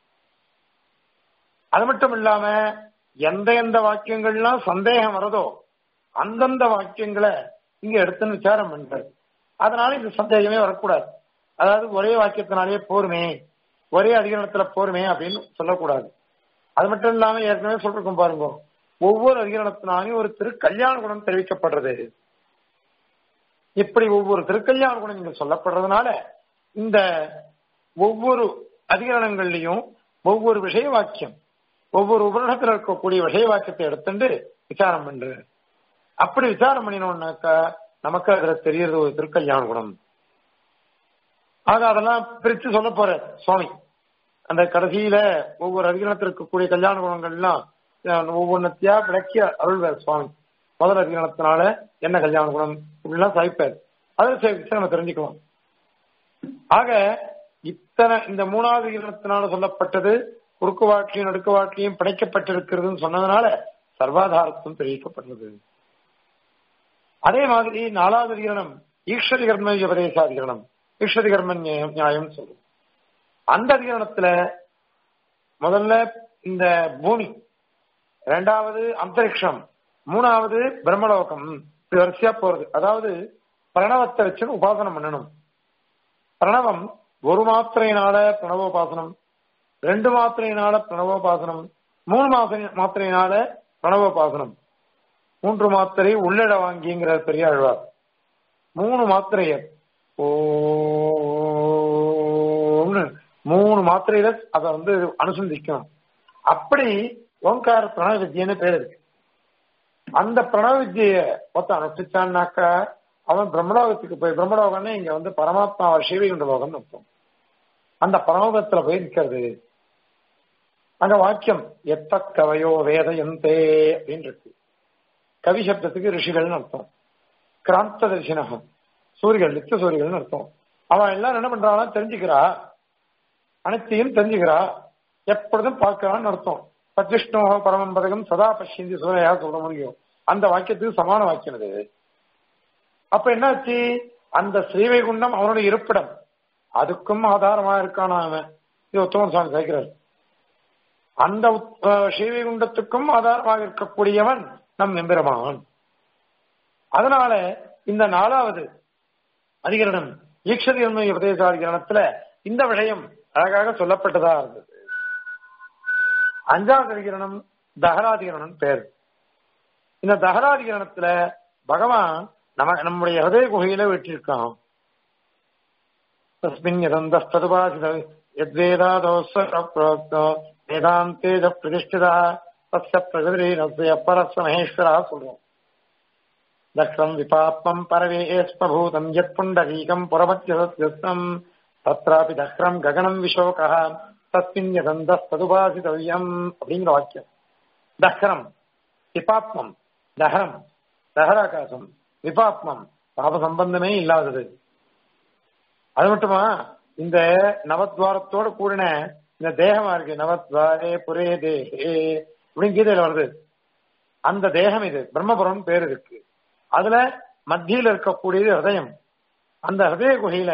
அது மட்டும் இல்லாம எந்த எந்த வாக்கியங்கள்லாம் சந்தேகம் வருதோ அந்தந்த வாக்கியங்களை இங்க எடுத்துன்னு விசாரம் பண்றது அதனால இந்த சந்தேகமே வரக்கூடாது அதாவது ஒரே வாக்கியத்தினாலேயே போருமே ஒரே அதிகரணத்துல போருமே அப்படின்னு சொல்லக்கூடாது அது மட்டும் இல்லாம ஏற்கனவே சொல்லிருக்கோம் பாருங்க ஒவ்வொரு அதிகரணத்தினாலையும் ஒரு திருக்கல்யாண குணம் தெரிவிக்கப்படுறது இப்படி ஒவ்வொரு திருக்கல்யாண குணம் இங்க சொல்லப்படுறதுனால இந்த ஒவ்வொரு அதிகரணங்கள்லயும் ஒவ்வொரு விஷய வாக்கியம் ஒவ்வொரு உபரிடத்தில் இருக்கக்கூடிய விஷய வாக்கியத்தை எடுத்துட்டு விசாரம் பண்ற அப்படி விசாரம் பண்ணினோம்னாக்கா நமக்கு அதுல தெரியறது ஒரு திருக்கல்யாண குணம் ஆக அதெல்லாம் பிரிச்சு சொல்ல போற சுவாமி அந்த கடைசியில ஒவ்வொரு அதிகரணத்தில் இருக்கக்கூடிய கல்யாண குணங்கள்லாம் அஹ், ஒவ்வொன்னத்தையா விளக்கிய அருள்வார் சுவாமி முதல் அதிகரணத்தினால என்ன கல்யாண குணம் இப்படிலாம் சாய்ப்பார் அதை சேர்த்து நம்ம தெரிஞ்சுக்கலாம் ஆக இத்தனை இந்த மூணாவது ஈரணத்தினால சொல்லப்பட்டது குறுக்கு வாட்டிலையும் நடுக்கு வாட்டிலையும் பிணைக்கப்பட்டிருக்கிறதுன்னு சொன்னதுனால சர்வாதாரத்துவம் தெரிவிக்கப்படுறது அதே மாதிரி நாலாவது ஈரணம் ஈஸ்வரி கர்ம உபதேசாதிகரணம் ஈஸ்வரி கர்ம நியாயம் நியாயம் சொல்லும் அந்த அதிகரணத்துல முதல்ல இந்த பூமி இரண்டாவது அந்தரிக்ஷம் மூணாவது பிரம்மலோகம் இப்படி வரிசையா போறது அதாவது பிரணவத்தை வச்சு உபாசனம் பண்ணணும் பிரணவம் ஒரு மாத்திரையினால பிரணவோபாசனம் ரெண்டு மாத்திரையினால பிரணவோபாசனம் மூணு மாச மாத்திரையினால பிரணவோபாசனம் மூன்று மாத்திரை உள்ளிட வாங்கிங்கிற பெரிய அழ்வார் மூணு மாத்திரைய ஓம்னு மூணு மாத்திரையில அதை வந்து அனுசந்திக்கணும் அப்படி ஓங்கார பிரணவ வித்யன்னு பேர் இருக்கு அந்த பிரணவ வித்திய ஒருத்த அனுஷ்டிச்சான்னாக்கா அவன் பிரம்மலோகத்துக்கு போய் பிரம்மலோகம்னு இங்க வந்து பரமாத்மா சிவகுண்ட லோகம்னு அர்த்தம் அந்த பரமோகத்துல போய் நிக்கிறது அங்க வாக்கியம் எத்த கவையோ வேத எந்தே அப்படின்னு இருக்கு கவி சப்தத்துக்கு ரிஷிகள்னு அர்த்தம் கிராந்த தரிசனகம் சூரிகள் நித்த சூரிகள்னு அர்த்தம் அவன் எல்லாரும் என்ன பண்றானா தெரிஞ்சுக்கிறா அனைத்தையும் தெரிஞ்சுக்கிறா எப்பொழுதும் பார்க்கிறான்னு அர்த்தம் பத்விஷ்ணோ பரமம் பதகம் சதா பஷ்யந்தி சூரையா சொல்ல முடியும் அந்த வாக்கியத்துக்கு சமான வாக்கியம் இது அப்ப என்னாச்சு அந்த ஸ்ரீவைகுண்டம் அவனுடைய இருப்பிடம் அதுக்கும் ஆதாரமா இருக்கான அவன் இது உத்தமன் சுவாமி சேர்க்கிறார் அந்த ஸ்ரீவைகுண்டத்துக்கும் ஆதாரமாக இருக்கக்கூடியவன் நம் எம்பெருமான் அதனால இந்த நாலாவது அதிகரணம் ஈக்ஷதி உபதேசாதிகரணத்துல இந்த விஷயம் அழகாக சொல்லப்பட்டதா இருந்தது அஞ்சாவது அதிகரணம் தகராதிகரணம் பேர் இந்த தகராதிகரணத்துல பகவான் நம்ம நம்முடைய ஹதய குகையில விட்டிருக்கான் தஸ்மின் யதந்தஸ்ததுபாசித யத்வேதாதோஸ்வரோ வேதாந்தேஜ பிரதிஷ்டிதா தஸ்ய பிரகதி நஸ்ய பரஸ்வ மகேஸ்வரா சொல்றோம் தக்ஷம் விபாப்மம் பரவேஸ்மபூதம் யத் புண்டரீகம் புறமத்தியசத்யஸ்தம் தத்ராபி தக்ரம் ககனம் விசோகா தஸ்மின் யதந்தஸ்ததுபாசிதவ்யம் அப்படிங்கிற வாக்கியம் தக்ரம் விபாப்மம் தஹரம் தஹராகாசம் விபாப்மம் பாப சம்பந்தமே இல்லாதது அது மட்டுமா இந்த நவத்வாரத்தோட கூடின இந்த தேகமா இருக்கு நவத்வாரே புரே தேகே அப்படின்னு கீதையில வருது அந்த தேகம் இது பிரம்மபுரம் பேர் இருக்கு அதுல மத்தியில இருக்கக்கூடியது ஹதயம் அந்த ஹதய குகையில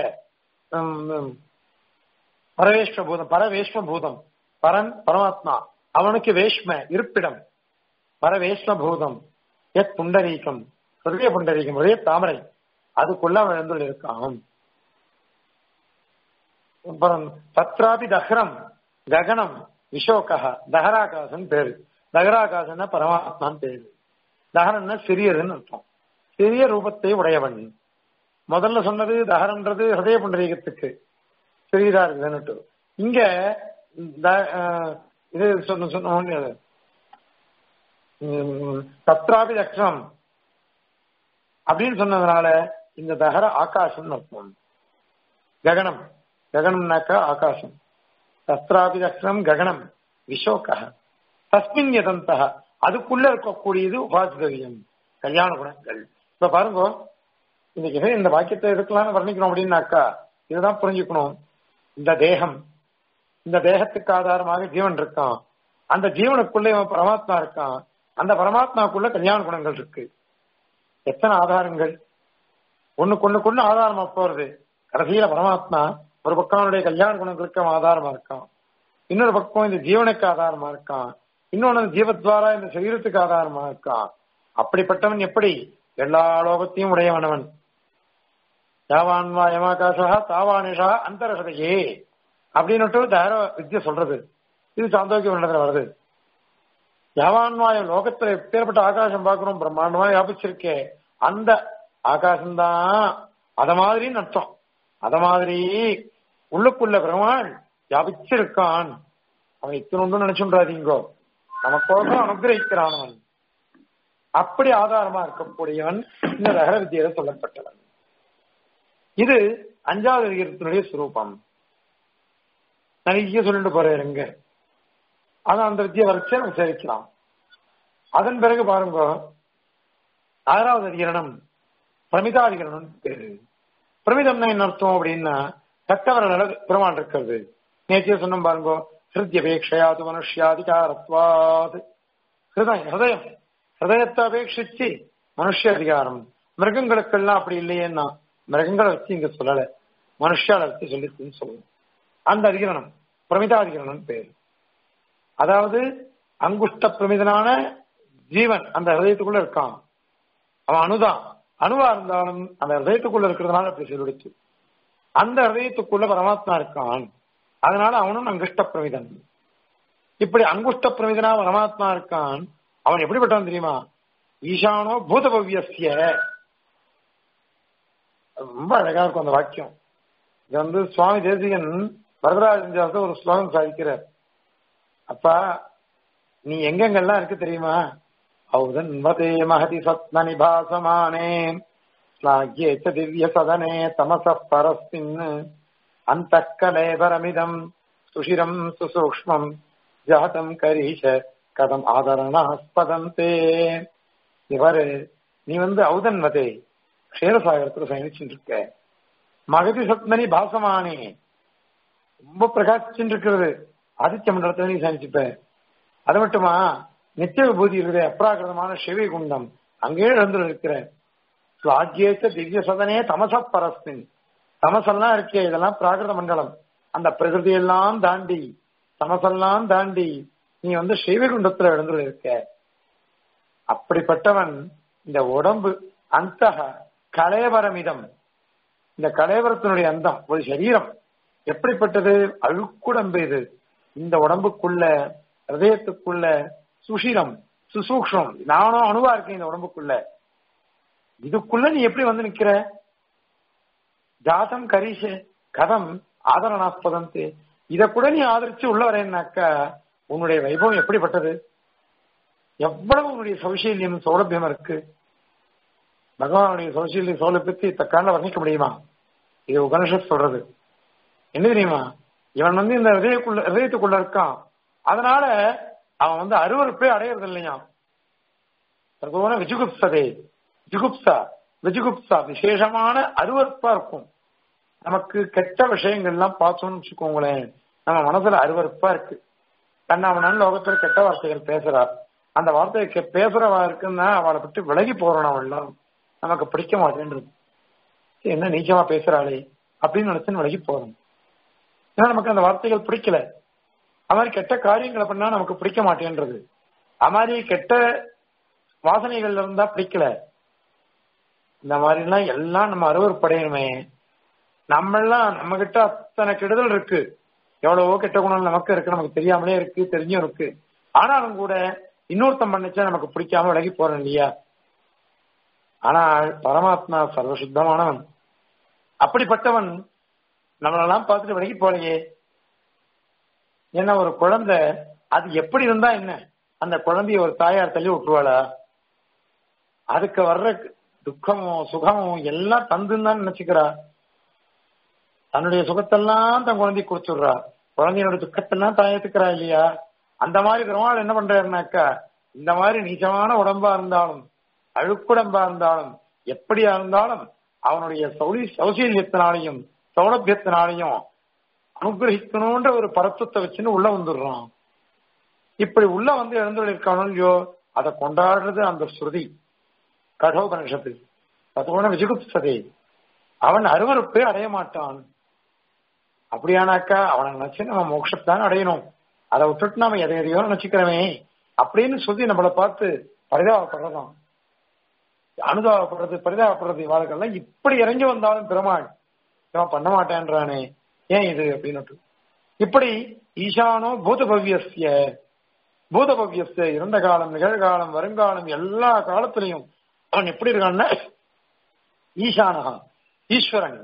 பரவேஷ்ம பூதம் பரவேஷ்ம பூதம் பரன் பரமாத்மா அவனுக்கு வேஷ்ம இருப்பிடம் பரவேஷ்ம பூதம் எத் புண்டரீகம் ஹிருதய புண்டரீகம் ஹிருதய தாமரை அதுக்குள்ள அவன் எழுந்துள்ள இருக்கான் அப்புறம் தத்ராபி தஹ்ரம் ககனம் விஷோகா தஹராகாசன் பேரு தஹராகாசன்னா பரமாத்மான் பேரு தஹரன்னா சிறியதுன்னு அர்த்தம் சிறிய ரூபத்தை உடையவன் முதல்ல சொன்னது தஹரன்றது ஹதய புண்டரீகத்துக்கு சிறியதா இருக்குதுன்னுட்டு இங்க இது சொன்ன சொன்ன தத்ராபி தக்ஷம் அப்படின்னு சொன்னதுனால இந்த தகர ஆகாசம் அர்த்தம் ககனம் ககனம்னாக்கா ஆகாசம் தத்ராபி தக்ஷம் ககனம் விஷோக தஸ்மின் யதந்த அதுக்குள்ள இருக்கக்கூடியது உபாசிதவியம் கல்யாண குணங்கள் இப்ப பாருங்க இன்னைக்கு இந்த வாக்கியத்தை எடுக்கலாம்னு வர்ணிக்கணும் அப்படின்னாக்கா இதுதான் புரிஞ்சுக்கணும் இந்த தேகம் இந்த தேகத்துக்கு ஆதாரமாக ஜீவன் இருக்கான் அந்த ஜீவனுக்குள்ள இவன் பரமாத்மா இருக்கான் அந்த பரமாத்மாக்குள்ள கல்யாண குணங்கள் இருக்கு எத்தனை ஆதாரங்கள் ஒண்ணுக்கு ஒண்ணுக்கு ஒண்ணு ஆதாரமா போறது கடைசியில பரமாத்மா ஒரு பக்கம் அவனுடைய கல்யாண குணங்களுக்கு அவன் ஆதாரமா இருக்கான் இன்னொரு பக்கம் இந்த ஜீவனுக்கு ஆதாரமா இருக்கான் இன்னொன்னு ஜீவத்வாரா இந்த சரீரத்துக்கு ஆதாரமா இருக்கான் அப்படிப்பட்டவன் எப்படி எல்லா லோகத்தையும் உடையவனவன் யாவான்வா யமாகாசா தாவானிஷா அந்தரசதையே அப்படின்னுட்டு தார வித்ய சொல்றது இது சாந்தோக்கிய வருடத்துல வருது யாவான்வாய லோகத்துல எப்பேற்பட்ட ஆகாசம் பார்க்கிறோம் பிரம்மாண்டமா வியாபிச்சிருக்கே அந்த ஆகாசம்தான் அத மாதிரின்னு அர்த்தம் அத மாதிரி உள்ளுக்குள்ள பெருமாள் வியாபிச்சிருக்கான் அவன் இத்தனொன்று நினைச்சுன்றாதீங்கோ நமக்கோசம் அனுகிரகிக்கிறான் அவன் அப்படி ஆதாரமா இருக்கக்கூடியவன் இந்த ரகர வித்தியில சொல்லப்பட்டவன் இது அஞ்சாவது அதிகாரத்தினுடைய சுரூபம் நிறைய சொல்லிட்டு போறேருங்க அதான் அந்த வித்தியை வரைச்சே நம்ம சேவிக்கலாம் அதன் பிறகு பாருங்க ஆறாவது அதிகரணம் பிரமிதாதிகரணம் பேரு பிரமிதம்னா என்ன அர்த்தம் அப்படின்னா கட்டவர பெருமாள் இருக்கிறது நேற்றைய சொன்னோம் பாருங்கோ ஹிருத்யபேட்சையாது மனுஷ்யாதிகாரத்வாது ஹிருதயம் ஹிருதயம் ஹிருதயத்தை அபேட்சிச்சு மனுஷ அதிகாரம் மிருகங்களுக்கெல்லாம் அப்படி இல்லையேன்னா மிருகங்களை வச்சு இங்க சொல்லல மனுஷால வச்சு சொல்லிருக்குன்னு சொல்லணும் அந்த அதிகரணம் பிரமிதாதிகரணம் பேர் அதாவது அங்குஷ்ட பிரமிதனான ஜீவன் அந்த ஹிருதயத்துக்குள்ள இருக்கான் அவன் அணுதான் அணுவா இருந்தாலும் அந்த ஹிருதயத்துக்குள்ள இருக்கிறதுனால அப்படி சொல்லிடுச்சு அந்த ஹிருதயத்துக்குள்ள பரமாத்மா இருக்கான் அதனால அவனும் அங்குஷ்ட பிரமிதன் இப்படி அங்குஷ்ட பிரமிதனா பரமாத்மா இருக்கான் அவன் எப்படிப்பட்டவன் தெரியுமா ஈசானோ பூதபவ்யஸ்ய ரொம்ப அழகா இருக்கும் அந்த வாக்கியம் இது வந்து சுவாமி தேசிகன் வரதராஜன் ஒரு ஸ்லோகம் சாதிக்கிறார் அப்பா நீ எங்கெங்கெல்லாம் இருக்கு தெரியுமா ஔதன் மதே மகதி சத்ம நிபாசமானே ஸ்லாகியே ச திவ்ய சதனே தமச பரஸ்மின் அந்த கலேபரமிதம் சுஷிரம் சுசூக்ஷ்மம் ஜாதம் கரீஷ கதம் ஆதரணாஸ்பதம் தே இவரு நீ வந்து ஔதன் மதே க்ஷேரசாகரத்துல பயணிச்சுட்டு இருக்க மகதி சத்மனி பாசமானே ரொம்ப பிரகாசிச்சுட்டு இருக்கிறது ஆதித்ய மண்டலத்துல நீ சயனிச்சுப்ப அது மட்டுமா நித்திய விபூதி இருக்கிற அப்ராகிருதமான சிவை குண்டம் அங்கே இழந்து இருக்கிற சுவாக்கியேச்ச திவ்ய சதனே தமச பரஸ்மின் தமசெல்லாம் இருக்கே இதெல்லாம் பிராகிருத மண்டலம் அந்த பிரகிருதி எல்லாம் தாண்டி தமசெல்லாம் தாண்டி நீ வந்து சிவகுண்டத்துல எழுந்து இருக்க அப்படிப்பட்டவன் இந்த உடம்பு அந்த கலேபரமிதம் இந்த கலேபரத்தினுடைய அந்தம் ஒரு சரீரம் எப்படிப்பட்டது அழுக்குடம்பு இது இந்த உடம்புக்குள்ள ஹதயத்துக்குள்ள சுஷிரம் சுசூக்ஷம் நானும் அணுவா இருக்கேன் இந்த உடம்புக்குள்ள இதுக்குள்ள நீ எப்படி வந்து நிக்கிற ஜாதம் கரீஷ கதம் ஆதரணாஸ்பதம் இத கூட நீ ஆதரிச்சு உள்ள வரேன்னாக்கா உன்னுடைய வைபவம் எப்படிப்பட்டது எவ்வளவு உன்னுடைய சௌசீல்யம் சௌலபியம் இருக்கு பகவானுடைய சௌசீல்யம் சௌலபியத்தை தக்கால வர்ணிக்க முடியுமா இது உபனிஷத் சொல்றது என்ன தெரியுமா இவன் வந்து இந்த ஹதயக்குள்ள ஹதயத்துக்குள்ள இருக்கான் அதனால அவன் வந்து அருவறுப்பே அடையிறது இல்லையா பிரதோன விஜுகுப்சதே ஜுகுப்சா விஜுகுப்சா விசேஷமான அருவறுப்பா இருக்கும் நமக்கு கெட்ட விஷயங்கள்லாம் பார்த்தோம்னு வச்சுக்கோங்களேன் நம்ம மனசுல அருவறுப்பா இருக்கு கண்ணாமனான் லோகத்துல கெட்ட வார்த்தைகள் பேசுறா அந்த வார்த்தையை பேசுறவா இருக்குன்னா அவளை விட்டு விலகி போறோம் அவள் எல்லாரும் நமக்கு பிடிக்க மாட்டேன்றது என்ன நீச்சமா பேசுறாளே அப்படின்னு நினைச்சு விலகி போறோம் ஏன்னா நமக்கு அந்த வார்த்தைகள் பிடிக்கல அது மாதிரி கெட்ட காரியங்களை பண்ணா நமக்கு பிடிக்க மாட்டேன்றது அது மாதிரி கெட்ட வாசனைகள்ல இருந்தா பிடிக்கல இந்த மாதிரி எல்லாம் எல்லாம் நம்ம அருவறுப்படையணுமே நம்ம எல்லாம் நம்ம கிட்ட அத்தனை கெடுதல் இருக்கு எவ்வளவோ கெட்ட குணம் நமக்கு இருக்கு நமக்கு தெரியாமலே இருக்கு தெரிஞ்சும் இருக்கு ஆனாலும் கூட இன்னொருத்தம் பண்ணிச்சா நமக்கு பிடிக்காம விலகி போறோம் இல்லையா ஆனால் பரமாத்மா சர்வசுத்தமானவன் அப்படிப்பட்டவன் நம்மளெல்லாம் பார்த்துட்டு விலகி போலையே ஏன்னா ஒரு குழந்தை அது எப்படி இருந்தா என்ன அந்த குழந்தைய ஒரு தாயார் தள்ளி விட்டுருவாளா அதுக்கு வர்ற துக்கமும் சுகமும் எல்லாம் தந்துன்னு தான் நினைச்சுக்கிறா தன்னுடைய சுகத்தெல்லாம் தன் குழந்தை கொடுத்துடுறா குழந்தையோட துக்கத்தெல்லாம் தாயத்துக்கிறா இல்லையா அந்த மாதிரி பெருமாள் என்ன பண்றாருனாக்கா இந்த மாதிரி நீச்சமான உடம்பா இருந்தாலும் அழுக்குடம்பா இருந்தாலும் எப்படியா இருந்தாலும் அவனுடைய சௌரி சௌசீல்யத்தினாலையும் சௌலபியத்தினாலையும் அனுகிரகிக்கணும்ன்ற ஒரு பரத்துவத்தை வச்சுன்னு உள்ள வந்துடுறான் இப்படி உள்ள வந்து எழுந்துள்ளிருக்கானோ இல்லையோ அதை கொண்டாடுறது அந்த ஸ்ருதி கடோபனிஷத்து அதோட விஜுகுப்சதே அவன் அருவறுப்பே அடைய மாட்டான் அப்படியானாக்கா அவனை நினைச்சு நம்ம மோட்சத்தான் அடையணும் அதை விட்டுட்டு நாம எதை எதையோ நினைச்சுக்கிறோமே அப்படின்னு சொல்லி நம்மளை பார்த்து பரிதாபப்படுறதாம் அனுதாபப்படுறது பரிதாபப்படுறது இவாளுக்கெல்லாம் இப்படி இறங்கி வந்தாலும் பெருமாள் இவன் பண்ண மாட்டேன்றானே ஏன் இது அப்படின்னு இப்படி ஈசானோ பூதபவ்யஸ்ய பூதபவ்யஸ்ய இறந்த காலம் நிகழ்காலம் வருங்காலம் எல்லா காலத்திலையும் அவன் எப்படி இருக்கான்னா ஈசானகா ஈஸ்வரன்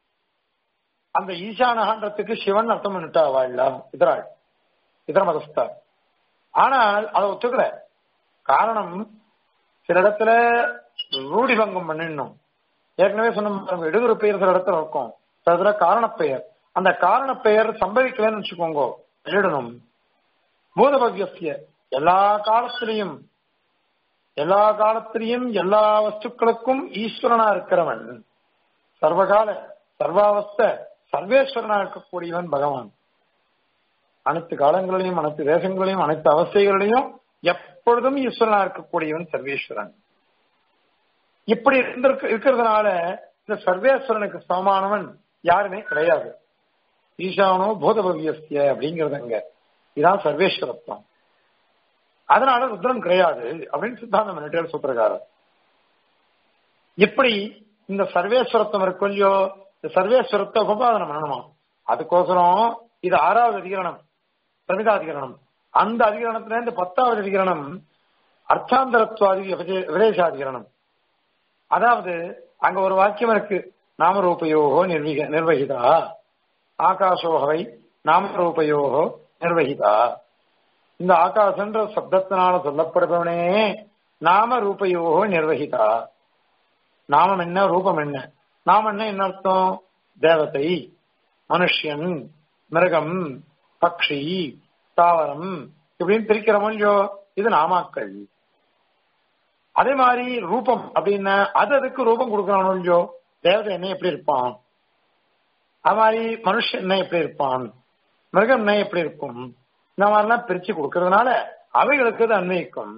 அந்த ஈசானகான்றதுக்கு சிவன் அர்த்தம் பண்ணிட்டா வாழ இதராள் இதர மதஸ்தார் ஆனால் அதை ஒத்துக்கல காரணம் சில இடத்துல ரூடி பங்கம் பண்ணிடணும் ஏற்கனவே சொன்ன எடுகிற பெயர் சில இடத்துல இருக்கும் சில இடத்துல காரணப்பெயர் அந்த காரணப்பெயர் சம்பவிக்கலன்னு வச்சுக்கோங்க எழுடணும் பூதபவ்யசிய எல்லா காலத்திலையும் எல்லா காலத்திலையும் எல்லா வஸ்துக்களுக்கும் ஈஸ்வரனா இருக்கிறவன் சர்வகால சர்வாவஸ்த சர்வேஸ்வரனா இருக்கக்கூடியவன் பகவான் அனைத்து காலங்களிலும் அனைத்து தேசங்களிலும் அனைத்து அவஸ்தைகளிலும் எப்பொழுதும் ஈஸ்வரனா இருக்கக்கூடியவன் சர்வேஸ்வரன் இப்படி இருந்திருக்கு இருக்கிறதுனால இந்த சர்வேஸ்வரனுக்கு சமமானவன் யாருமே கிடையாது ஈசானோ பூதபவியஸ்திய அப்படிங்கிறது அங்க இதான் சர்வேஸ்வரத்துவம் அதனால ருத்ரன் கிடையாது அப்படின்னு சித்தாந்தம் பண்ணிட்டு சூத்திரக்காரர் எப்படி இந்த சர்வேஸ்வரத்துவம் இருக்கும் இல்லையோ இந்த சர்வேஸ்வரத்தை உபாதனம் பண்ணணுமா அதுக்கோசரம் இது ஆறாவது அதிகரணம் சமிதாதிகரணம் அந்த அதிகரணத்துல இந்த பத்தாவது அதிகரணம் அர்த்தாந்தரத்துவாதி விபஜ- விபதேசாதிகரணம் அதாவது அங்க ஒரு வாக்கியம் இருக்கு நாமரூபயோகோ நிர்வகிக நிர்வகிதா ஆகாசோகவை நாமரூபயோகோ நிர்வகிதா இந்த ஆகாசன்ற சப்தத்தினால சொல்லப்படுபவனே நாம ரூபயோகோ நிர்வகிதா நாமம் என்ன ரூபம் என்ன நாமம் என்ன என்ன அர்த்தம் தேவதை மனுஷன் மிருகம் பக்ஷி தாவரம் இப்படின்னு பிரிக்கிறோமோ இல்லையோ இது நாமாக்கள் அதே மாதிரி ரூபம் அப்படின்னா அது அதுக்கு ரூபம் கொடுக்கறானோ இல்லையோ தேவதை என்ன எப்படி இருப்பான் அது மாதிரி மனுஷன் என்ன எப்படி இருப்பான் மிருகம் என்ன எப்படி இருக்கும் இந்த மாதிரிலாம் பிரிச்சு கொடுக்கறதுனால அவைகளுக்கு அது அன்வயிக்கும்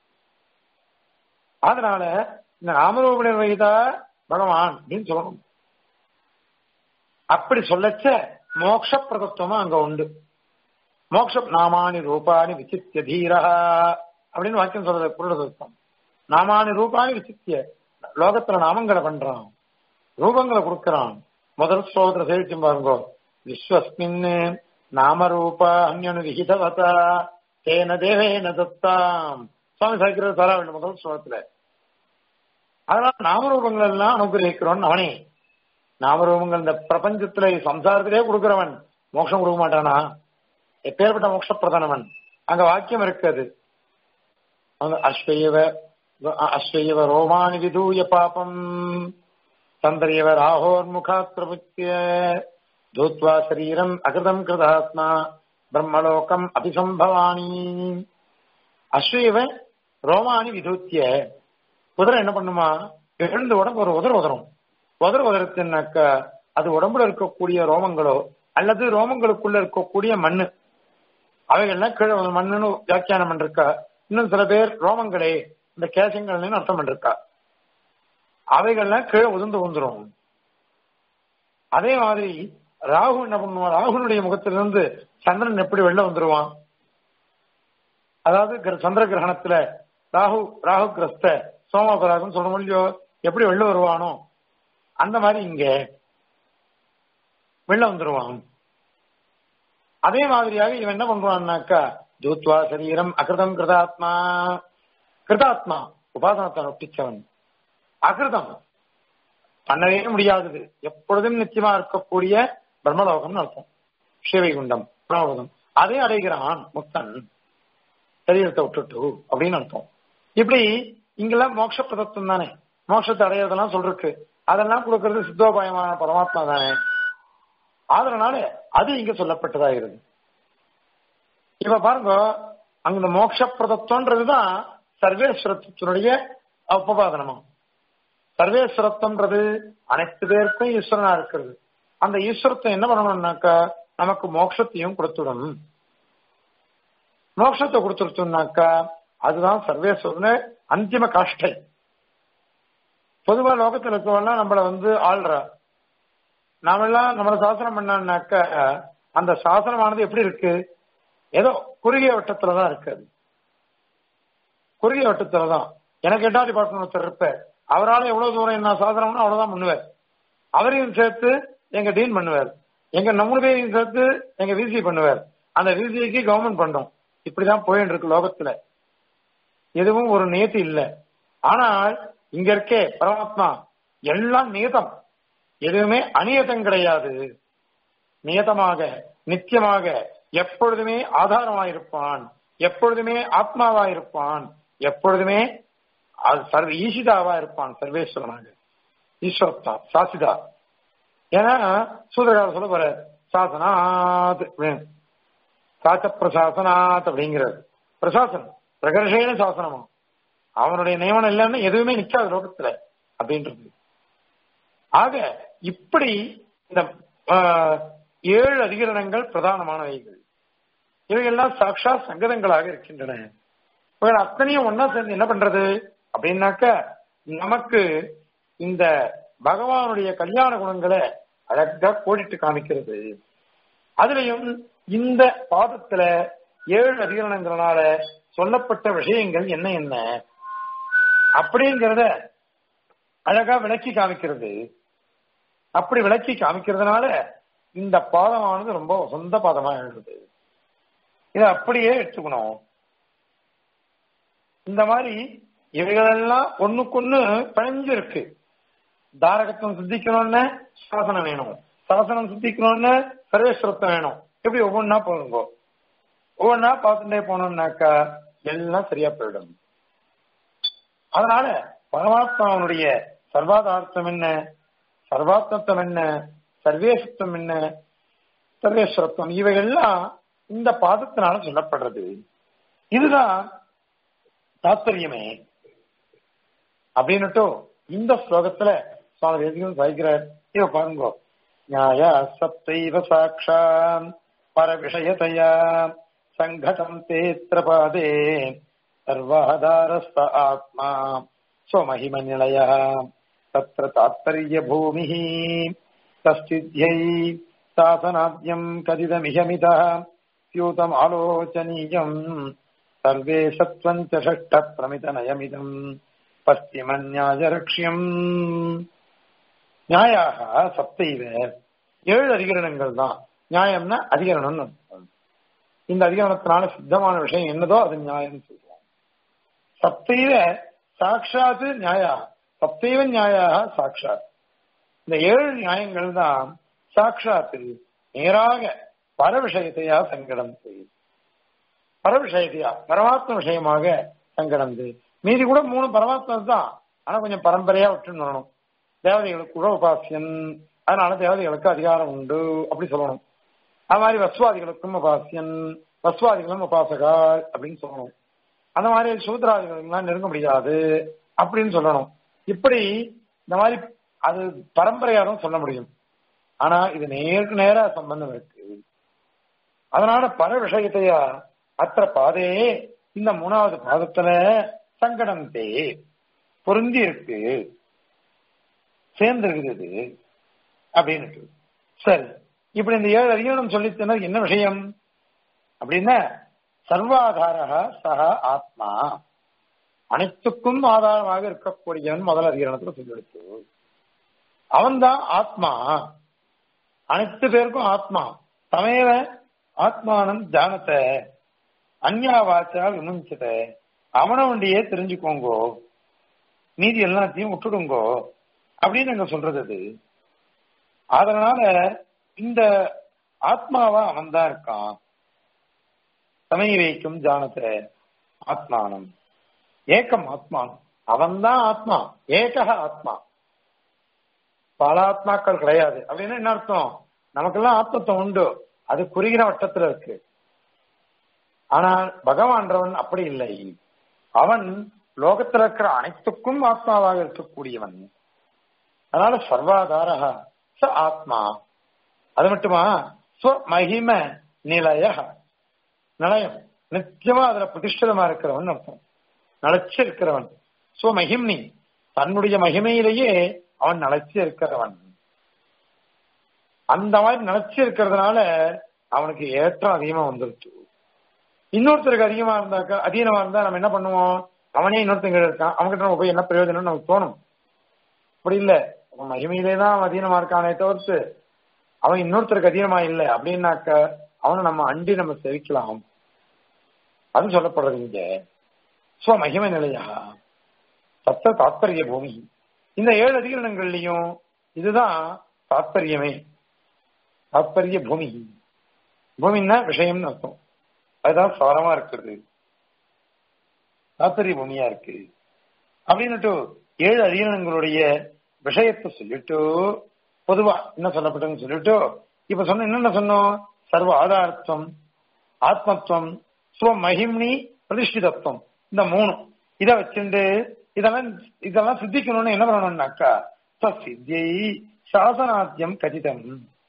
அதனால இந்த நாமரூப நிர்வகிதா பகவான் அப்படின்னு சொல்லணும் அப்படி சொல்லச்ச மோக்ஷ பிரதத்துவமும் அங்க உண்டு மோக்ஷ நாமானி ரூபானி விசித்திய தீரா அப்படின்னு வாக்கியம் சொல்றது புருடதத்துவம் நாமானி ரூபானி விசித்திய லோகத்துல நாமங்களை பண்றான் ரூபங்களை கொடுக்கறான் முதல் ஸ்லோகத்துல சேவிச்சு பாருங்க விஸ்வஸ்மின் நாமரூப அந்யனு விகிதவதா தேன தேவேன தத்தாம் சுவாமி சாய்க்கிற தர வேண்டும் முதல் ஸ்லோகத்துல அதனால நாமரூபங்கள் எல்லாம் அனுகிரகிக்கிறோம் அவனே நாமரூபங்கள் இந்த பிரபஞ்சத்துல சம்சாரத்திலே கொடுக்கிறவன் மோட்சம் கொடுக்க மாட்டானா எப்பேற்பட்ட மோட்ச பிரதானவன் அங்க வாக்கியம் இருக்குது அங்க அஸ்வயவ அஸ்வயவ ரோமானி விதூய பாபம் சந்திரியவ ராகோர்முகாத் பிரபுத்திய தூத்வா சரீரம் அகிருதம் கிருதாத்மா பிரம்மலோகம் அபிசம்பவானி அஸ்வயவ ரோமானி விதூத்திய குதிரை என்ன பண்ணுமா எழுந்த உடம்பு ஒரு உதற உதறும் உதற உதறத்துனாக்க அது உடம்புல இருக்கக்கூடிய ரோமங்களோ அல்லது ரோமங்களுக்குள்ள இருக்கக்கூடிய மண்ணு அவைகள்லாம் கீழே வந்து மண்ணுன்னு வியாக்கியானம் பண்ணிருக்கா இன்னும் சில பேர் ரோமங்களே இந்த கேசங்கள்னு அர்த்தம் பண்ணிருக்கா அவைகள்லாம் கீழே உதிர்ந்து வந்துரும் அதே மாதிரி ராகு என்ன பண்ணுவான் ராகுனுடைய முகத்திலிருந்து சந்திரன் எப்படி வெளில வந்துருவான் அதாவது கிர- சந்திர கிரகணத்துல ராகு ராகு கிரஸ்த சோமபராகம் சொல்ற முடியோ எப்படி வெளில வருவானோ அந்த மாதிரி இங்க வெளில வந்துருவான் அதே மாதிரியாக இவன் என்ன பண்றான்னாக்கா தூத்வா சரீரம் அகிருதம் கிருதாத்மா கிருதாத்மா உபாசனத்தை ஒட்டிச்சவன் அகிருதம் பண்ணவே முடியாதது எப்பொழுதும் நிச்சயமா இருக்கக்கூடிய பிரம்மலோகம்னு அர்த்தம் சிவைகுண்டம் பிரம்மலோகம் அதை அடைகிறான் முக்தன் சரீரத்தை விட்டுட்டு அப்படின்னு அர்த்தம் இப்படி இங்கெல்லாம் மோட்ச பிரதத்துவம் தானே மோட்சத்தை அடையிறதெல்லாம் சொல்றக்கு அதெல்லாம் கொடுக்கறது சித்தோபாயமான பரமாத்மா தானே அதனால அது இங்க சொல்லப்பட்டதாகிறது இப்ப பாருங்க அங்க இந்த மோட்ச பிரதத்துவன்றதுதான் சர்வேஸ்வரத்தினுடைய உபபாதனமா சர்வேஸ்வரத்துவன்றது அனைத்து பேருக்கும் ஈஸ்வரனா இருக்கிறது அந்த ஈஸ்வரத்தை என்ன பண்ணணும்னாக்கா நமக்கு மோட்சத்தையும் கொடுத்துடும் மோட்சத்தை கொடுத்துருச்சோம்னாக்கா அதுதான் சர்வேஸ்வரன அந்திம காஷ்டை பொதுவா லோகத்துல இருக்கவெல்லாம் நம்மள வந்து ஆள்றா நாமெல்லாம் நம்மள சாசனம் பண்ணான்னாக்க அந்த சாசனமானது எப்படி இருக்கு ஏதோ குறுகிய வட்டத்துலதான் இருக்கு அது குறுகிய வட்டத்துலதான் எனக்கு எட்டாம் டிபார்ட்மெண்ட் ஒருத்தர் இருப்பார் அவரால் எவ்வளவு தூரம் என்ன சாசனம்னு அவ்வளவுதான் பண்ணுவார் அவரையும் சேர்த்து எங்க டீன் பண்ணுவார் எங்க நம்ம பேரையும் சேர்த்து எங்க விசி பண்ணுவார் அந்த விசிக்கு கவர்மெண்ட் பண்றோம் இப்படிதான் போயிட்டு இருக்கு லோகத்துல எதுவும் ஒரு நியத்தி இல்ல ஆனால் இங்க இருக்கே பரமாத்மா எல்லாம் நியதம் எதுவுமே அநியதம் கிடையாது நியதமாக நித்தியமாக எப்பொழுதுமே ஆதாரமாயிருப்பான் எப்பொழுதுமே ஆத்மாவா இருப்பான் எப்பொழுதுமே அது சர்வ ஈசிதாவா இருப்பான் சர்வேஸ்வரனாக ஈஸ்வரத்தா சாசிதா ஏன்னா சூதரகார சொல்ல போற சாசனாத் அப்படின்னு. சாச்ச பிரசாசனாத் அப்படிங்கிறது பிரசாசனம் பிரகர்ஷேன சாசனமா அவனுடைய நியமனம் இல்லைன்னா எதுவுமே நிக்காது லோகத்துல அப்படின்றது ஆக இப்படி இந்த ஆஹ், ஏழு அதிகரணங்கள் பிரதானமானவைகள் இவைகள்லாம் சாட்சா சங்கதங்களாக இருக்கின்றன இவைகள் அத்தனையும் ஒன்னா சேர்ந்து என்ன பண்றது அப்படின்னாக்க நமக்கு இந்த பகவானுடைய கல்யாண குணங்களை அழகா கோடிட்டு காமிக்கிறது அதுலயும் இந்த பாதத்துல ஏழு அதிகரணங்களால சொல்லப்பட்ட விஷயங்கள் என்ன என்ன அப்படிங்கிறத அழகா விளக்கி காமிக்கிறது அப்படி விளக்கி காமிக்கிறதுனால இந்த பாதமானது ரொம்ப சொந்த பாதமா எழுது இதை அப்படியே எடுத்துக்கணும் இந்த மாதிரி இவைகளெல்லாம் ஒண்ணுக்கொண்ணு பிணைஞ்சு இருக்கு தாரகத்துவம் சித்திக்கணும்னு சாசனம் வேணும் சாசனம் சித்திக்கணும்னு சர்வேஸ்வரத்தம் வேணும் எப்படி ஒவ்வொன்றா போகுங்கோ ஒவ்வொன்றா பார்த்துட்டே போனோம்னாக்கா எல்லாம் சரியா போயிடும் அதனால பரமாத்மாவனுடைய சர்வாதார்த்தம் என்ன சர்வாத்மத்துவம் என்ன சர்வேசத்துவம் என்ன சர்வேஸ்வரத்துவம் இவைகள்லாம் இந்த பாதத்தினால சொல்லப்படுறது இதுதான் தாத்பரியமே அப்படின்னுட்டு இந்த ஸ்லோகத்துல சுவாமி தேசிகன் சாய்க்கிறார் இவ பாருங்க நியாய சப்தைவ சாட்சாம் பர விஷயத்தையா சங்கடம் தேத்திர பாதே சர்வாதாரஸ்த ஆத்மா ஸ்வமஹிம நிலைய தத்ர தாத்பரிய பூமி தஸ்தித்யை சாசனாத்யம் கதிதமிஹமித ஸ்யூதம் ஆலோச்சனீயம் சர்வே சத்வம் ச ஷஷ்ட பிரமித நயமிதம் பஸ்திமன்யாயரக்ஷ்யம் நியாயாக சப்தைவ ஏழு அதிகரணங்கள் தான் நியாயம்னா அதிகரணம்னு அர்த்தம். இந்த அதிகரணத்தினால சித்தமான விஷயம் என்னதோ அது நியாயம் சொல்றோம் சப்தைவ சாட்சாத்து நியாயா சப்தைவ நியாயாக சாட்சாத் இந்த ஏழு நியாயங்கள் தான் சாட்சாத்து நேராக பர விஷயத்தையா சங்கடம் செய்யும் பர விஷயத்தையா பரமாத்ம விஷயமாக சங்கடம் செய்யும் மீதி கூட மூணு பரமாத்மா தான் ஆனா கொஞ்சம் பரம்பரையா விட்டுன்னு வரணும் தேவதைகளுக்கு கூட உபாசியன் அதனால தேவதைகளுக்கு அதிகாரம் உண்டு அப்படி சொல்லணும் அது மாதிரி வஸ்வாதிகளுக்கும் உபாசியன் வஸ்வாதிகளும் உபாசகா அப்படின்னு சொல்லணும் அந்த மாதிரி சூத்ராதிகளுக்கெல்லாம் நெருங்க முடியாது அப்படின்னு சொல்லணும் இப்படி இந்த மாதிரி அது பரம்பரையா தான் சொல்ல முடியும் ஆனா இது நேருக்கு நேரா சம்பந்தம் இருக்கு அதனால பல விஷயத்தையா அத்த பாதே இந்த மூணாவது பாதத்துல சங்கடம் தே பொருந்தி இருக்கு சேர்ந்து இருக்குது அப்படின்னு சரி இப்படி இந்த ஏழு அதிகாரம் சொல்லித்தனர் என்ன விஷயம் அப்படின்னா சர்வாதாரக சக ஆத்மா அனைத்துக்கும் ஆதாரமாக இருக்கக்கூடியவன் முதல் அதிகாரத்துல சொல்லிடுச்சு அவன்தான் ஆத்மா அனைத்து பேருக்கும் ஆத்மா தமேவ ஆத்மானம் ஜானத்தை அந்யாவாச்சா விமுஞ்சத அவனை வண்டியே தெரிஞ்சுக்கோங்கோ மீதி எல்லாத்தையும் விட்டுடுங்கோ அப்படின்னு அங்க சொல்றது அது அதனால இந்த ஆத்மாவா அவன் தான் இருக்கான் தமை வைக்கும் ஜானத்தை ஆத்மானம் ஏக்கம் ஆத்மானம் அவன் தான் ஆத்மா ஏகக ஆத்மா பல ஆத்மாக்கள் கிடையாது அப்படின்னு என்ன அர்த்தம் நமக்கெல்லாம் ஆத்மத்துவம் உண்டு அது குறுகிற வட்டத்துல இருக்கு ஆனால் பகவான்றவன் அப்படி இல்லை அவன் லோகத்தில் இருக்கிற அனைத்துக்கும் ஆத்மாவாக இருக்கக்கூடியவன் அதனால சர்வாதாரக ச ஆத்மா அது மட்டுமா ஸ்வ மகிம நிலைய நிலையம் நிச்சயமா அதுல பிரதிஷ்டிதமா இருக்கிறவன் அர்த்தம் நிலைச்சு இருக்கிறவன் ஸ்வ மகிம்னி தன்னுடைய மகிமையிலேயே அவன் நிலைச்சு இருக்கிறவன் அந்த மாதிரி நிலைச்சு இருக்கிறதுனால அவனுக்கு ஏற்றம் அதிகமா வந்துருச்சு இன்னொருத்தருக்கு அதிகமா இருந்தாக்கா அதீனமா இருந்தா நம்ம என்ன பண்ணுவோம் அவனே இன்னொருத்தங்க இருக்கான் அவன்கிட்ட நம்ம போய் என்ன பிரயோஜனம்னு நமக்கு தோணும் அப்படி இல்ல அவன் மகிமையிலே தான் அவன் அதீனமா இருக்கானே தவிர்த்து அவன் இன்னொருத்தருக்கு அதீனமா இல்லை அப்படின்னாக்க அவனை நம்ம அண்டி நம்ம செவிக்கலாம் அது சொல்லப்படுறது இங்க ஸ்வ மகிமை நிலையா சத்த தாத்பரிய பூமி இந்த ஏழு அதிகரணங்கள்லயும் இதுதான் தாத்பரியமே தாத்பரிய பூமி பூமின்னா விஷயம்னு அர்த்தம் அதுதான் சாரமா இருக்கிறது தாத்பரிய பூமியா இருக்கு அப்படின்னுட்டு ஏழு அதிகரணங்களுடைய விஷயத்தை சொல்லிட்டு பொதுவா என்ன சொல்லப்பட்டதுன்னு சொல்லிட்டு இப்ப சொன்ன என்னென்ன சொன்னோம் சர்வ ஆதாரத்துவம் ஆத்மத்துவம் ஸ்வ மகிம்னி பிரதிஷ்டிதத்துவம் இந்த மூணு இதை வச்சுட்டு இதெல்லாம் இதெல்லாம் சித்திக்கணும்னு என்ன பண்ணணும்னாக்கா சித்தியை சாசனாத்தியம் கதிதம்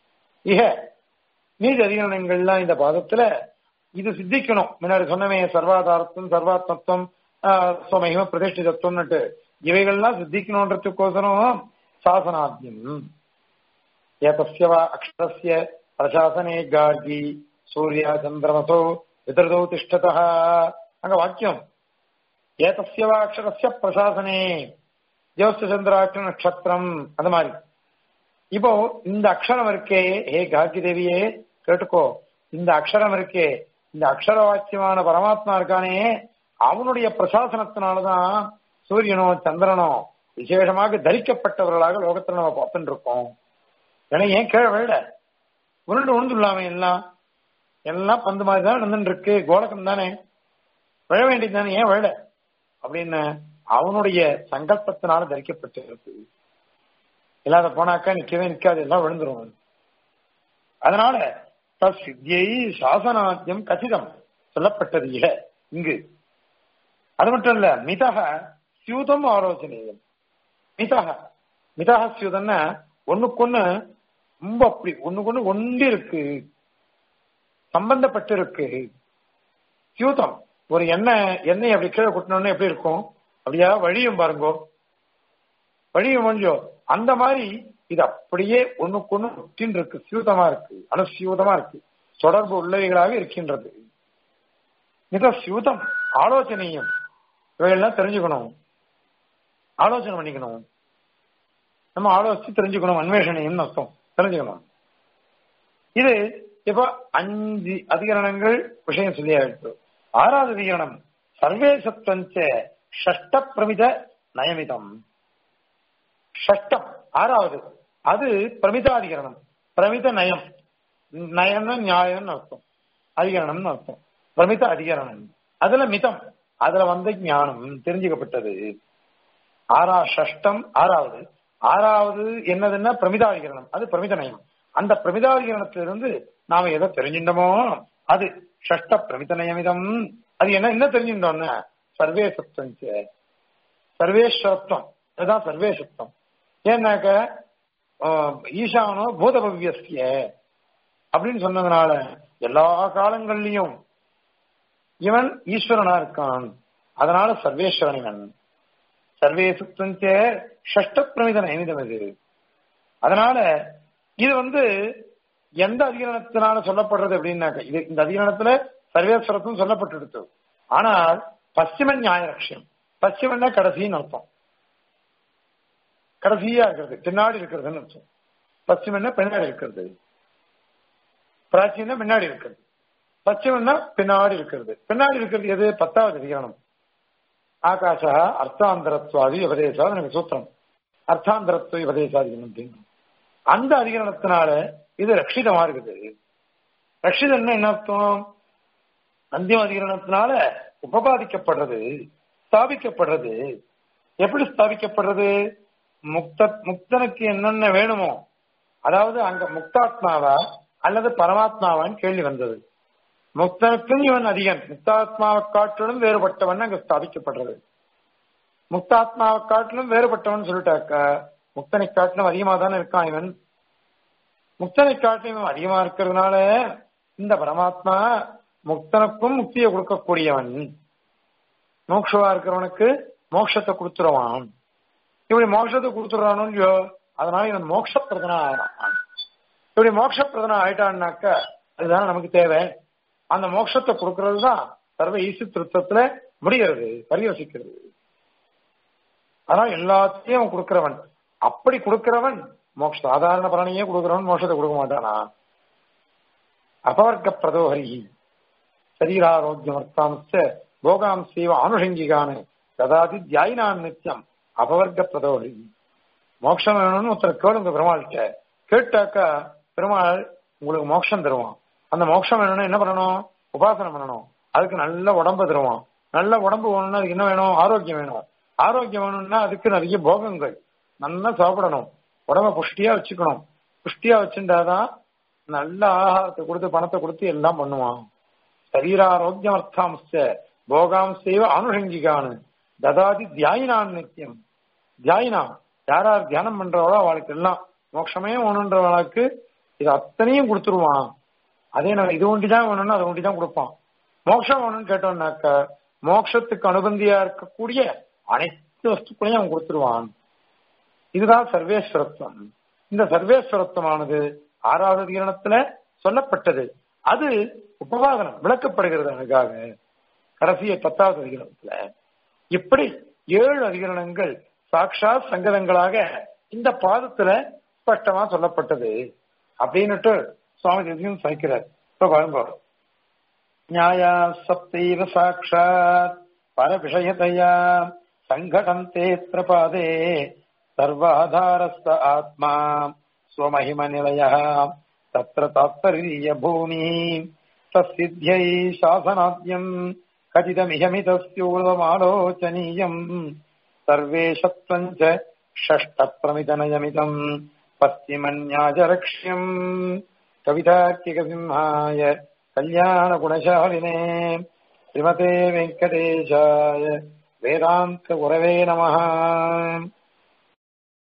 இக நீதி அதிகரணங்கள்லாம் இந்த பாதத்துல இது சித்திக்கணும் முன்னாடி சொன்னமே சர்வாதாரத்துவம் சர்வாத்மத்துவம் சுவமகிம பிரதிஷ்டிதத்துவம்னுட்டு இவைகள்லாம் சித்திக்கணுன்றதுக்கோசரம் சாசனாத்தியம் ஏதஸ்யவா அக்ஷரஸ்ய பிரசாசனே கார்கி சூர்யா சந்திரமசோ விதர்தோ திஷ்டதா அங்க வாக்கியம் ஏதஸ்யவா அக்ஷரஸ்ய பிரசாசனே ஜோஸ்த சந்திராட்ச நட்சத்திரம் அந்த மாதிரி இப்போ இந்த அக்ஷரம் இருக்கே ஹே கார்கி தேவியே கேட்டுக்கோ இந்த அக்ஷரம் இருக்கே இந்த அக்ஷர வாக்கியமான பரமாத்மா இருக்கானே அவனுடைய பிரசாசனத்தினாலதான் சூரியனோ சந்திரனோ விசேஷமாக தரிக்கப்பட்டவர்களாக லோகத்துல நம்ம பார்த்துட்டு இருக்கோம் ஏன்னா ஏன் கீழே விழ உருண்டு உழுந்துள்ளாமே எல்லாம் எல்லாம் பந்து மாதிரி தான் நடந்துட்டு இருக்கு கோலகம் தானே விழ வேண்டியது தானே ஏன் விழ அப்படின்னு அவனுடைய சங்கல்பத்தினால தரிக்கப்பட்டு இருக்கு இல்லாத போனாக்கா நிக்கவே நிக்காது எல்லாம் விழுந்துரும் அதனால சித்தியை சாசனாத்தியம் கச்சிதம் சொல்லப்பட்டது இக இங்கு அது மட்டும் இல்ல மிதக சியூதம் ஆலோசனையம் மிதக மிதக சியூதம்னா ஒண்ணுக்கொன்னு ரொம்ப அப்படி ஒண்ணுக்கொன்னு ஒண்டி இருக்கு சம்பந்தப்பட்டு இருக்கு சியூதம் ஒரு எண்ணெய் எண்ணெய் அப்படி கீழே கொட்டினோன்னு எப்படி இருக்கும் அப்படியா வழியும் பாருங்கோ வழியும் கொஞ்சம் அந்த மாதிரி இது அப்படியே ஒண்ணுக்கொன்னு ஒட்டின்னு இருக்கு சியூதமா இருக்கு அனுசியூதமா இருக்கு தொடர்பு உள்ளவைகளாக இருக்கின்றது மிக சியூதம் ஆலோசனையும் இவைகள்லாம் தெரிஞ்சுக்கணும் ஆலோசனை பண்ணிக்கணும் நம்ம ஆலோசிச்சு தெரிஞ்சுக்கணும் அன்வேஷணையும் அர்த்தம் தெரிஞ்சுக்கணும் இது இப்ப அஞ்சு அதிகரணங்கள் விஷயம் சொல்லியாயிட்டு ஆறாவது அதிகரணம் சர்வேசத்வஞ்ச ஷஷ்ட பிரமித நயமிதம் ஷஷ்டம் ஆறாவது அது பிரமிதாதிகரணம் பிரமித நயம் நயம்னா நியாயம்னு அர்த்தம் அதிகரணம்னு அர்த்தம் பிரமித அதிகரணம் அதுல மிதம் அதுல வந்த ஞானம் தெரிஞ்சுக்கப்பட்டது ஆறா ஷஷ்டம் ஆறாவது ஆறாவது என்னதுன்னா பிரமிதாதிகரணம் அது பிரமித நயம் அந்த பிரமிதாதிகரணத்திலிருந்து நாம எதை தெரிஞ்சின்றோமோ அது ஷஷ்ட பிரமித நயமிதம் அது என்ன என்ன தெரிஞ்சின்றோம்னா சர்வேசத்துவம் சர்வேஸ்வரத்துவம் அதுதான் சர்வேசத்துவம் ஏன்னாக்க ஈசானோ பூதபவ்யஸ்ய அப்படின்னு சொன்னதுனால எல்லா காலங்கள்லயும் இவன் ஈஸ்வரனா இருக்கான் அதனால சர்வேஸ்வரன் இவன் சர்வேசுத்தஞ்ச ஷஷ்ட பிரமித நயமிதம் இது அதனால இது வந்து எந்த அதிகரணத்தினால சொல்லப்படுறது அப்படின்னாக்க இது இந்த அதிகரணத்துல சர்வேஸ்வரத்தும் சொல்லப்பட்டு ஆனால் பশ্চিம நியாய லட்சியம் பশ্চিமன்னா கடைசின்னு அர்த்தம் கடைசியா இருக்கிறது பின்னாடி இருக்கிறதுன்னு அர்த்தம் பশ্চিமன்னா பின்னாடி இருக்கிறது பிராச்சீனா பின்னாடி இருக்கிறது பশ্চিமன்னா பின்னாடி இருக்கிறது பின்னாடி இருக்கிறது எது பத்தாவது அதிகரணம் ஆகாஷ அர்த்தாந்தரத்வாதி உபதேசாது எனக்கு சூத்திரம் அர்த்தாந்தரத்துவ உபதேசாதி அப்படின்னு அந்த அதிகரணத்தினால இது ரட்சிதமா இருக்குது ரட்சிதம்னா என்ன அர்த்தம் அந்திம அதிகரணத்தினால உபபாதிக்கப்படுறது ஸ்தாபிக்கப்படுறது எப்படி ஸ்தாபிக்கப்படுறது முக்த முக்தனுக்கு என்னென்ன வேணுமோ அதாவது அங்க முக்தாத்மாவா அல்லது பரமாத்மாவான்னு கேள்வி வந்தது முக்தனுக்கும் இவன் அதிகன் முக்தாத்மாவை காட்டிலும் வேறுபட்டவன் அங்க ஸ்தாபிக்கப்படுறது முக்தாத்மாவை காட்டிலும் வேறுபட்டவன் சொல்லிட்டாக்கா முக்தனை காட்டிலும் அதிகமா தானே இருக்கான் இவன் முக்தனை காட்டிலும் இவன் அதிகமா இருக்கிறதுனால இந்த பரமாத்மா முக்தனுக்கும் முக்தியை கொடுக்கக்கூடியவன் மோக்ஷவா இருக்கிறவனுக்கு மோட்சத்தை கொடுத்துருவான் இப்படி மோட்சத்தை கொடுத்துடுறானோ இல்லையோ அதனால இவன் மோட்சப்பிரதனா ஆகிறான் இப்படி மோட்சப்பிரதனா ஆயிட்டான்னாக்க அதுதானே நமக்கு தேவை அந்த மோட்சத்தை கொடுக்கறது தான் சர்வ ஈசு திருத்தத்துல முடிகிறது பரியோசிக்கிறது அதான் எல்லாத்தையும் அவன் கொடுக்கிறவன் அப்படி கொடுக்கிறவன் மோட்ச சாதாரண பலனையே கொடுக்கிறவன் மோட்சத்தை கொடுக்க மாட்டானா அபவர்க்க பிரதோஹரி சரீராரோக்கியம் அர்த்தாம்ச போகாம்சைவ ஆனுஷங்கிகான ததாதி தியாயினான் நித்தியம் அபவர்க்க பிரதோஹரி மோட்சம் வேணும்னு ஒருத்தர் கேளுங்க பெருமாள்கிட்ட கேட்டாக்கா பெருமாள் உங்களுக்கு மோட்சம் தருவான் அந்த மோட்சம் வேணும்னா என்ன பண்ணணும் உபாசனம் பண்ணணும் அதுக்கு நல்ல உடம்பு தருவான் நல்ல உடம்பு வேணும்னா அதுக்கு என்ன வேணும் ஆரோக்கியம் வேணும் ஆரோக்கியம் வேணும்னா அதுக்கு நிறைய போகங்கள் நல்லா சாப்பிடணும் உடம்ப புஷ்டியா வச்சுக்கணும் புஷ்டியா வச்சுட்டாதான் நல்ல ஆகாரத்தை கொடுத்து பணத்தை கொடுத்து எல்லாம் பண்ணுவான் சரீராரோக்கியம் அர்த்தாம்ச போகாம்சைவ அனுஷங்கிகானு ததாதி தியாயினான் நித்தியம் தியாயினா யார் யார் தியானம் பண்றவளோ அவளுக்கு எல்லாம் மோட்சமே ஒண்ணுன்றவளுக்கு இது அத்தனையும் கொடுத்துருவான் அதே நம்ம இது ஒண்டி தான் வேணும்னா அதை ஒண்டி தான் கொடுப்பான் மோட்சம் வேணும்னு கேட்டோம்னாக்க மோட்சத்துக்கு அனுபந்தியா இருக்கக்கூடிய அனைத்து வஸ்துக்களையும் அவன் கொடுத்துருவான் இதுதான் சர்வேஸ்வரத்துவம் இந்த சர்வேஸ்வரத்துவமானது ஆறாவது அதிகரணத்துல சொல்லப்பட்டது அது உபவாதனம் விளக்கப்படுகிறது அதுக்காக கடைசிய பத்தாவது அதிகரணத்துல இப்படி ஏழு அதிகரணங்கள் சாட்சா சங்கதங்களாக இந்த பாதத்துல ஸ்பஷ்டமா சொல்லப்பட்டது அப்படின்னுட்டு சுவாமி தேசியம் சகிக்கிறார் இப்ப பாருங்க நியாயா சப்தைவ சாட்சாத் பரவிஷயதையா சங்கடம் தேத்திர பாதே சர்வாதாரஸ்த ஆத்மா ஸ்வமஹிம நிலைய தத்திர தாத்பரிய பூமி தசித்யை சாசனாத்யம் கதிதமிகமிதஸ்யூர்வமாலோச்சனீயம் சர்வேஷத்வஞ்ச षष्टप्रमितनयमितम् पश्चिमन्याजरक्ष्यम् कवितार्किकसिंहाय कल्याणगुणशालिने श्रीमते वेङ्कटेशाय वेदान्तगुरवे नमः